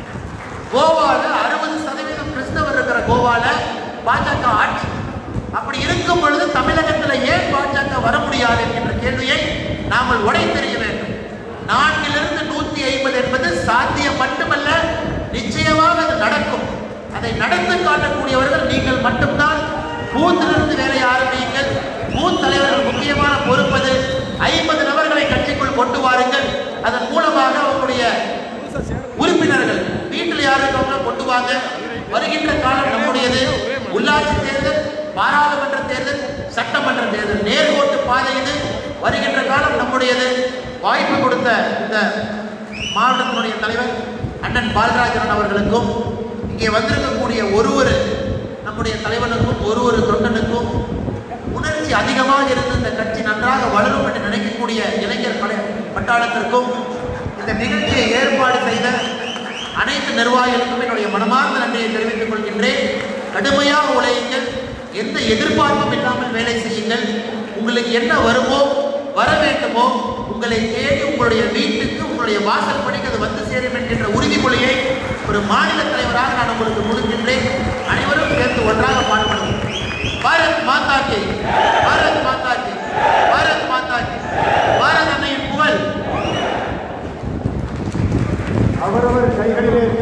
கோவால அறுபது சதவீதம் கிறிஸ்தவர் இருக்கிற கோவால பாஜக ஆட்சி அப்படி இருக்கும் பொழுது தமிழகத்தில் ஏன் பாஜக வர முடியாது என்கின்ற கேள்வியை நாமல் உடைத்தெறிய வேண்டும் நான்கிலிருந்து நூத்தி ஐம்பது என்பது சாத்தியம் மட்டுமல்ல நிச்சயமாக அது நடக்கும் அதை நடந்து காட்டக்கூடியவர்கள் நீங்கள் மட்டும்தான் பூத்திலிருந்து வேலையை ஆரம்பியுங்கள் பூத் தலைவர்கள் முக்கியமான பொறுப்பது ஐம்பது நபர்களை கட்சிக்குள் கொண்டு வாருங்கள் அதன் மூலமாக அவங்களுடைய உறுப்பினர்கள் வீட்டில் யார் இருக்கவங்களோ கொண்டு வாங்க வருகின்ற காலம் நம்முடையது உள்ளாட்சி தேர்தல் பாராளுமன்ற தேர்தல் சட்டமன்ற தேர்தல் நேர்கோட்டு பாதை இது வருகின்ற காலம் நம்முடையது வாய்ப்பு கொடுத்த இந்த மாவட்டத்தினுடைய தலைவர் அண்ணன் பாலராஜன் அவர்களுக்கும் இங்கே வந்திருக்கக்கூடிய ஒரு ஒரு நம்முடைய தலைவனுக்கும் ஒரு ஒரு தொண்டனுக்கும் உணர்ச்சி அதிகமாக இருந்து இந்த கட்சி நன்றாக வளரும் என்று நினைக்கக்கூடிய இளைஞர் படை பட்டாளத்திற்கும் இந்த நிகழ்ச்சியை ஏற்பாடு செய்த அனைத்து நிர்வாகிகளுக்கும் என்னுடைய மனமார்ந்த நன்றியை தெரிவித்துக் கொள்கின்றேன் கடுமையாக உழையுங்கள் எந்த எதிர்பார்ப்பும் இல்லாமல் வேலை செய்யுங்கள் உங்களுக்கு என்ன வருமோ வர வேண்டுமோ உங்களை தேடி உங்களுடைய வீட்டுக்கு உங்களுடைய வாசல் படிக்கு அது வந்து சேரும் என்கின்ற உறுதிமொழியை ஒரு மாநில தலைவராக நான் உங்களுக்கு கொடுக்கின்றேன் அனைவரும் சேர்ந்து ஒன்றாக பாடுபடுவோம் பாரத் மாதா கி பாரத் மாதா கி பாரத் மாதா கி பாரத் அன்னையின் புகழ் அவரவர் கைகளிலே